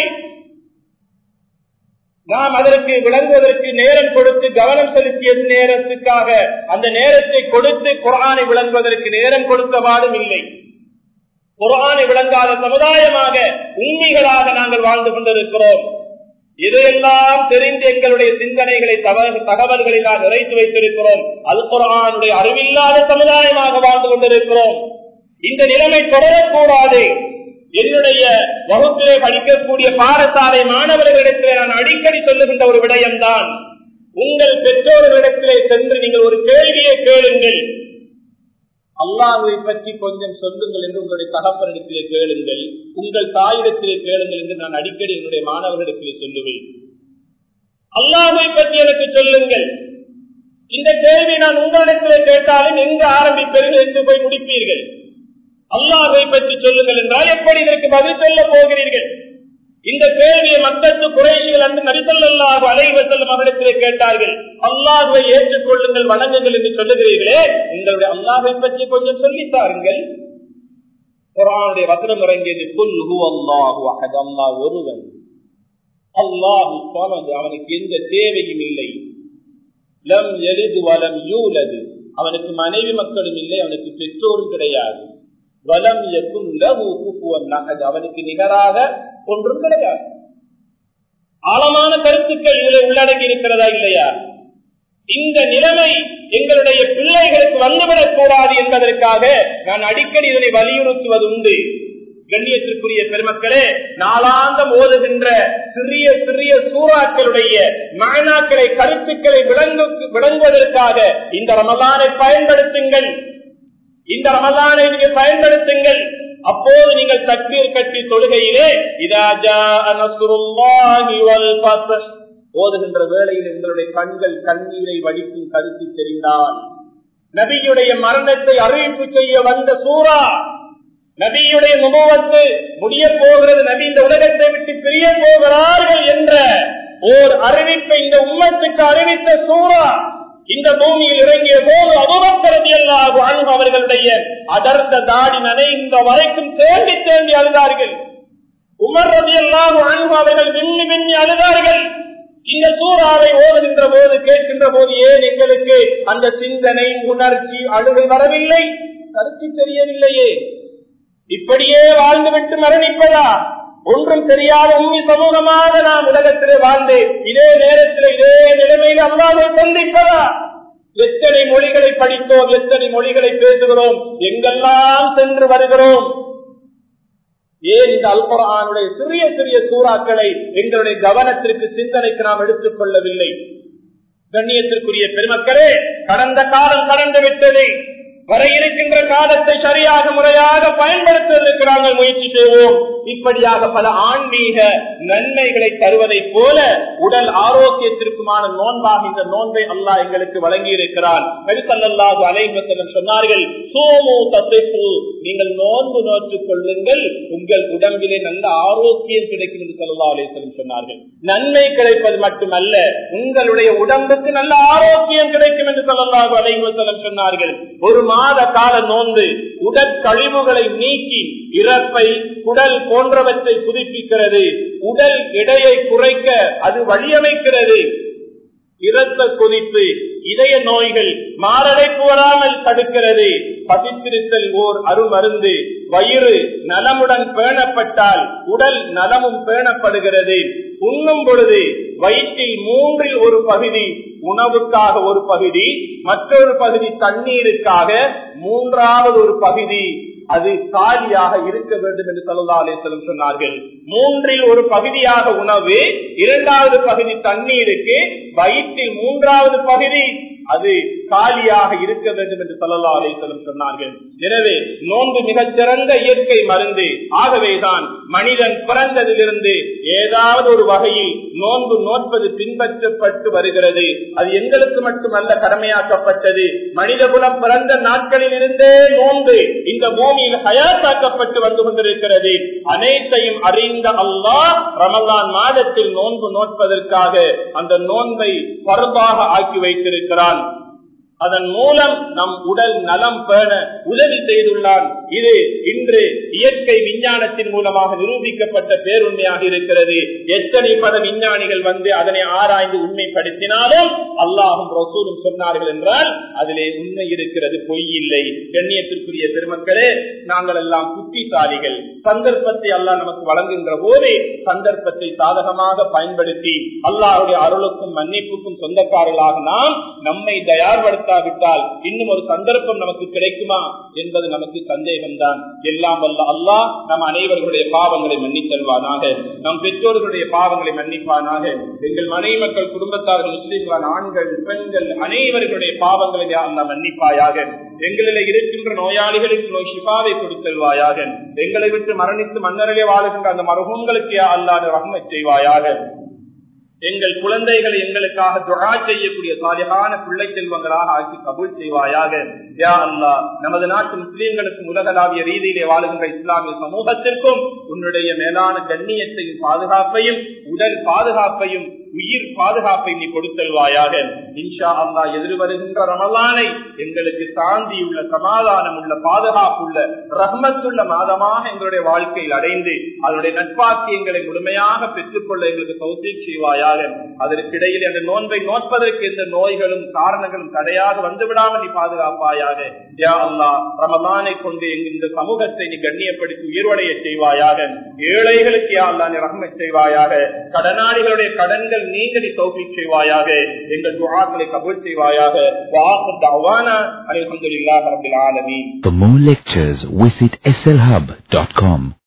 நாம் அதற்கு விளங்குவதற்கு நேரம் கொடுத்து கவனம் செலுத்திய நேரத்துக்காக அந்த நேரத்தை கொடுத்து குரானை விளங்குவதற்கு நேரம் கொடுத்தவாடும் இல்லை குரானை விளங்காத சமுதாயமாக உண்மைகளாக நாங்கள் வாழ்ந்து கொண்டிருக்கிறோம் இதையெல்லாம் தெரிந்து எங்களுடைய சிந்தனைகளை தகவல்களை நாம் நிறைத்து வைத்திருக்கிறோம் அல் குரானுடைய அறிவில்லாத சமுதாயமாக வாழ்ந்து கொண்டிருக்கிறோம் இந்த நிலைமை தொடரக்கூடாது என்னுடைய வகுப்பிலே படிக்கக்கூடிய பாடசாலை மாணவர்களிடத்திலே நான் அடிக்கடி சொல்லுகின்ற ஒரு விடயம்தான் உங்கள் பெற்றோர்களிடத்திலே சென்று நீங்கள் ஒரு கேள்வியை கேளுங்கள் அல்லாஹுவை பற்றி கொஞ்சம் சொல்லுங்கள் என்று உங்களுடைய தகப்பனிடத்திலே கேளுங்கள் உங்கள் தாயிடத்திலே கேளுங்கள் என்று நான் அடிக்கடி என்னுடைய மாணவர்களிடத்திலே சொல்லுவேன் அல்லாஹுவை பற்றி எனக்கு சொல்லுங்கள் இந்த கேள்வி நான் உங்களிடத்திலே கேட்டாலும் எங்கு ஆரம்பிப்பீர்கள் என்று போய் முடிப்பீர்கள் அல்லாஹை பற்றி சொல்லுங்கள் என்றால் எப்படி இதற்கு பதில் சொல்ல போகிறீர்கள் இந்த கேள்வியை மக்களுக்கு குறைசிகள் அன்று நரிசல்லாக அலைவர் செல்லும் மகளிடத்திலே கேட்டார்கள் அல்லாஹுவை ஏற்றுக்கொள்ளுங்கள் வணங்குங்கள் என்று சொல்லுகிறீர்களே உங்களுடைய அல்லாஹை பற்றி கொஞ்சம் சொல்லித்தாருங்கள் குரானுடைய வசனம் இறங்கியது புல் ஹூ அல்லாஹு அஹத் அல்லாஹ் ஒருவன் அல்லாஹு சொன்னது அவனுக்கு எந்த தேவையும் இல்லை லம் எளிது வலம் யூலது அவனுக்கு மனைவி மக்களும் இல்லை அவனுக்கு பெற்றோரும் கிடையாது வலம் எக்கும் அவனுக்கு நிகராக ஒன்றும் கிடையாது ஆழமான கருத்துக்கள் இதில் உள்ளடங்கி இருக்கிறதா இல்லையா இந்த நிலைமை எங்களுடைய பிள்ளைகளுக்கு வந்துவிடக் கூடாது என்பதற்காக நான் அடிக்கடி இதனை வலியுறுத்துவது உண்டு கண்ணியத்திற்குரிய பெருமக்களே நாளாந்தம் ஓதுகின்ற சிறிய சிறிய சூறாக்களுடைய மானாக்களை கருத்துக்களை விளங்கு விளங்குவதற்காக இந்த ரமலானை பயன்படுத்துங்கள் இந்த ரமலானை நீங்கள் பயன்படுத்துங்கள் அப்போது நீங்கள் தக்பீர் கட்டி தொழுகையிலே ஓதுகின்ற வேளையில் உங்களுடைய கண்கள் கண்ணீரை வடிக்கும் கருத்து தெரிந்தால் நபியுடைய மரணத்தை அறிவிப்பு செய்ய வந்த சூறா நபியுடைய முகவத்து முடிய போகிறது நபி இந்த உலகத்தை விட்டு பிரிய போகிறார்கள் என்ற ஓர் அறிவிப்பை இந்த உம்மத்துக்கு அறிவித்த சூறா இந்த பூமியில் இறங்கிய போது அபுபக்கரதி அல்லாஹு அன்பு அவர்களுடைய அடர்ந்த தாடி நனைந்த வரைக்கும் தேண்டி தேண்டி அழுதார்கள் உமர் ரதி அல்லாஹு அன்பு அவர்கள் விண்ணி விண்ணி அழுதார்கள் இந்த சூறாவை ஓதுகின்ற போது கேட்கின்ற போது ஏன் எங்களுக்கு அந்த சிந்தனை உணர்ச்சி அழுகை வரவில்லை கருத்து தெரியவில்லையே இப்படியே வாழ்ந்துவிட்டு மரணிப்பதா ஒன்றும் தெரியாத உண்மை சமூகமாக நாம் உலகத்திலே வாழ்ந்து இதே நேரத்தில் இதே நிலைமையில் அல்லாவை சந்திப்பதா எத்தனை மொழிகளை படித்தோம் எத்தனை மொழிகளை பேசுகிறோம் எங்கெல்லாம் சென்று வருகிறோம் ஏன் இந்த அல்பரானுடைய சிறிய சிறிய சூறாக்களை எங்களுடைய கவனத்திற்கு சிந்தனைக்கு நாம் எடுத்துக் கொள்ளவில்லை கண்ணியத்திற்குரிய பெருமக்களே கடந்த காலம் கடந்து விட்டது வர இருக்கின்ற காலத்தை சரியாக முறையாக பயன்படுத்துவதற்கு நாங்கள் முயற்சி செய்வோம் இப்படியாக பல ஆன்மீக நன்மைகளை தருவதைப் போல உடல் ஆரோக்கியத்திற்குமான நோன்பாக இந்த நோன்பை அல்லாஹ் எங்களுக்கு வழங்கி இருக்கிறார் கருத்தல்லாது அலைவசனம் சொன்னார்கள் சோமு தசைப்பு நீங்கள் நோன்பு நோற்றுக் கொள்ளுங்கள் உங்கள் உடம்பிலே நல்ல ஆரோக்கியம் கிடைக்கும் என்று சொல்லா அலேசனம் சொன்னார்கள் நன்மை கிடைப்பது மட்டுமல்ல உங்களுடைய உடம்புக்கு நல்ல ஆரோக்கியம் கிடைக்கும் என்று சொல்லலாக அலைவசனம் சொன்னார்கள் ஒரு மாத கால நோன்பு உடற்கழிவுகளை நீக்கி இறப்பை குடல் போன்றவற்றை புதுப்பிக்கிறது உடல் எடையை குறைக்க அது வழியமைக்கிறது இரத்த கொதிப்பு இதய நோய்கள் மாரடைப்பு வராமல் தடுக்கிறது பதித்திருத்தல் ஓர் அருமருந்து வயிறு நலமுடன் பேணப்பட்டால் உடல் நலமும் பேணப்படுகிறது உண்ணும் பொழுது வயிற்றில் மூன்றில் ஒரு பகுதி உணவுக்காக ஒரு பகுதி மற்றொரு பகுதி தண்ணீருக்காக மூன்றாவது ஒரு பகுதி அது காலியாக இருக்க வேண்டும் என்று சல்லா அலிஸ்லம் சொன்னார்கள் மூன்றில் ஒரு பகுதியாக உணவு இரண்டாவது பகுதி தண்ணீருக்கு வயிற்றில் மூன்றாவது பகுதி அது காலியாக இருக்க வேண்டும் என்று சல்லா அலிஸ்லம் சொன்னார்கள் எனவே நோன்பு மிகச் சிறந்த இயற்கை மருந்து ஆகவேதான் மனிதன் பிறந்ததிலிருந்து ஏதாவது ஒரு வகையில் நோன்பு நோற்பது பின்பற்றப்பட்டு வருகிறது அது எங்களுக்கு மட்டுமல்ல கடமையாக்கப்பட்டது மனித குலம் பிறந்த நாட்களில் இருந்தே நோன்பு இந்த பூமியில் ஹயாத்தாக்கப்பட்டு வந்து கொண்டிருக்கிறது அனைத்தையும் அறிந்த அல்லாஹ் ரமலான் மாதத்தில் நோன்பு நோட்பதற்காக அந்த நோன்பை பருவாக ஆக்கி வைத்திருக்கிறான் அதன் மூலம் நம் உடல் நலம் பேண உதவி செய்துள்ளான் இது இன்று இயற்கை விஞ்ஞானத்தின் மூலமாக நிரூபிக்கப்பட்ட பேருண்மையாக இருக்கிறது எத்தனை பல விஞ்ஞானிகள் வந்து அதனை ஆராய்ந்து உண்மைப்படுத்தினாலும் அல்லாஹும் ரசூலும் சொன்னார்கள் என்றால் அதிலே உண்மை இருக்கிறது பொய் இல்லை கண்ணியத்திற்குரிய பெருமக்களே நாங்கள் எல்லாம் புத்திசாலிகள் சந்தர்ப்பத்தை அல்லாஹ் நமக்கு வழங்குகின்ற போதே சந்தர்ப்பத்தை சாதகமாக பயன்படுத்தி அல்லாஹுடைய அருளுக்கும் மன்னிப்புக்கும் சொந்தக்காரர்களாக நாம் நம்மை தயார்படுத்தாவிட்டால் இன்னும் ஒரு சந்தர்ப்பம் நமக்கு கிடைக்குமா என்பது நமக்கு சந்தேகம்தான் எல்லாம் வல்ல அல்லாஹ் நம் அனைவர்களுடைய பாவங்களை மன்னித்தல்வானாக நம் பெற்றோர்களுடைய பாவங்களை மன்னிப்பானாக எங்கள் மனை மக்கள் குடும்பத்தார்கள் முஸ்லிம்கள் ஆண்கள் பெண்கள் அனைவர்களுடைய பாவங்களை அல்லா மன்னிப்பாயாக எங்களில் இருக்கின்ற நோயாளிகளுக்கு நோய் சிபாவை கொடுத்தல்வாயாக எங்களை விட்டு மரணித்து மன்னரிலே வாழுகின்ற அந்த மருகங்களுக்கு அல்லாத ரஹ்ம செய்வாயாக எங்கள் குழந்தைகளை எங்களுக்காக துரா செய்யக்கூடிய சாலிகான பிள்ளை செல்வங்களாக ஆக்கி கபூல் செய்வாயாக யா அல்லா நமது நாட்டு முஸ்லீம்களுக்கும் உலகளாவிய ரீதியிலே வாழுகின்ற இஸ்லாமிய சமூகத்திற்கும் உன்னுடைய மேலான கண்ணியத்தையும் பாதுகாப்பையும் உடல் பாதுகாப்பையும் உயிர் பாதுகாப்பை நீ கொடுத்தல்வாயாக இன்ஷா அல்லா எதிர்வருகின்ற ரமலானை எங்களுக்கு சாந்தியுள்ள சமாதானம் உள்ள பாதுகாப்புள்ள ரஹ்மத்துள்ள மாதமாக எங்களுடைய வாழ்க்கையில் அடைந்து அதனுடைய நட்பாக்கியங்களை முழுமையாக பெற்றுக்கொள்ள எங்களுக்கு சௌத்தி செய்வாயாக அதற்கிடையில் அந்த நோன்பை நோட்பதற்கு எந்த நோய்களும் காரணங்களும் தடையாக வந்துவிடாமல் நீ பாதுகாப்பாயாக யா அல்லா ரமலானை கொண்டு இந்த சமூகத்தை நீ கண்ணியப்படுத்தி உயிர்வடைய செய்வாயாக ஏழைகளுக்கு யா அல்லா நீ ரஹ்மை செய்வாயாக கடனாளிகளுடைய கடன்கள் நீங்க நீ தௌஃபி செய்வாயாக எங்கள் துஆக்களை கபூல் செய்வாயாக வாஹு தஅவானா அல்ஹம்துலில்லாஹி ரப்பில் ஆலமீன் For more lectures, visit slhub.com.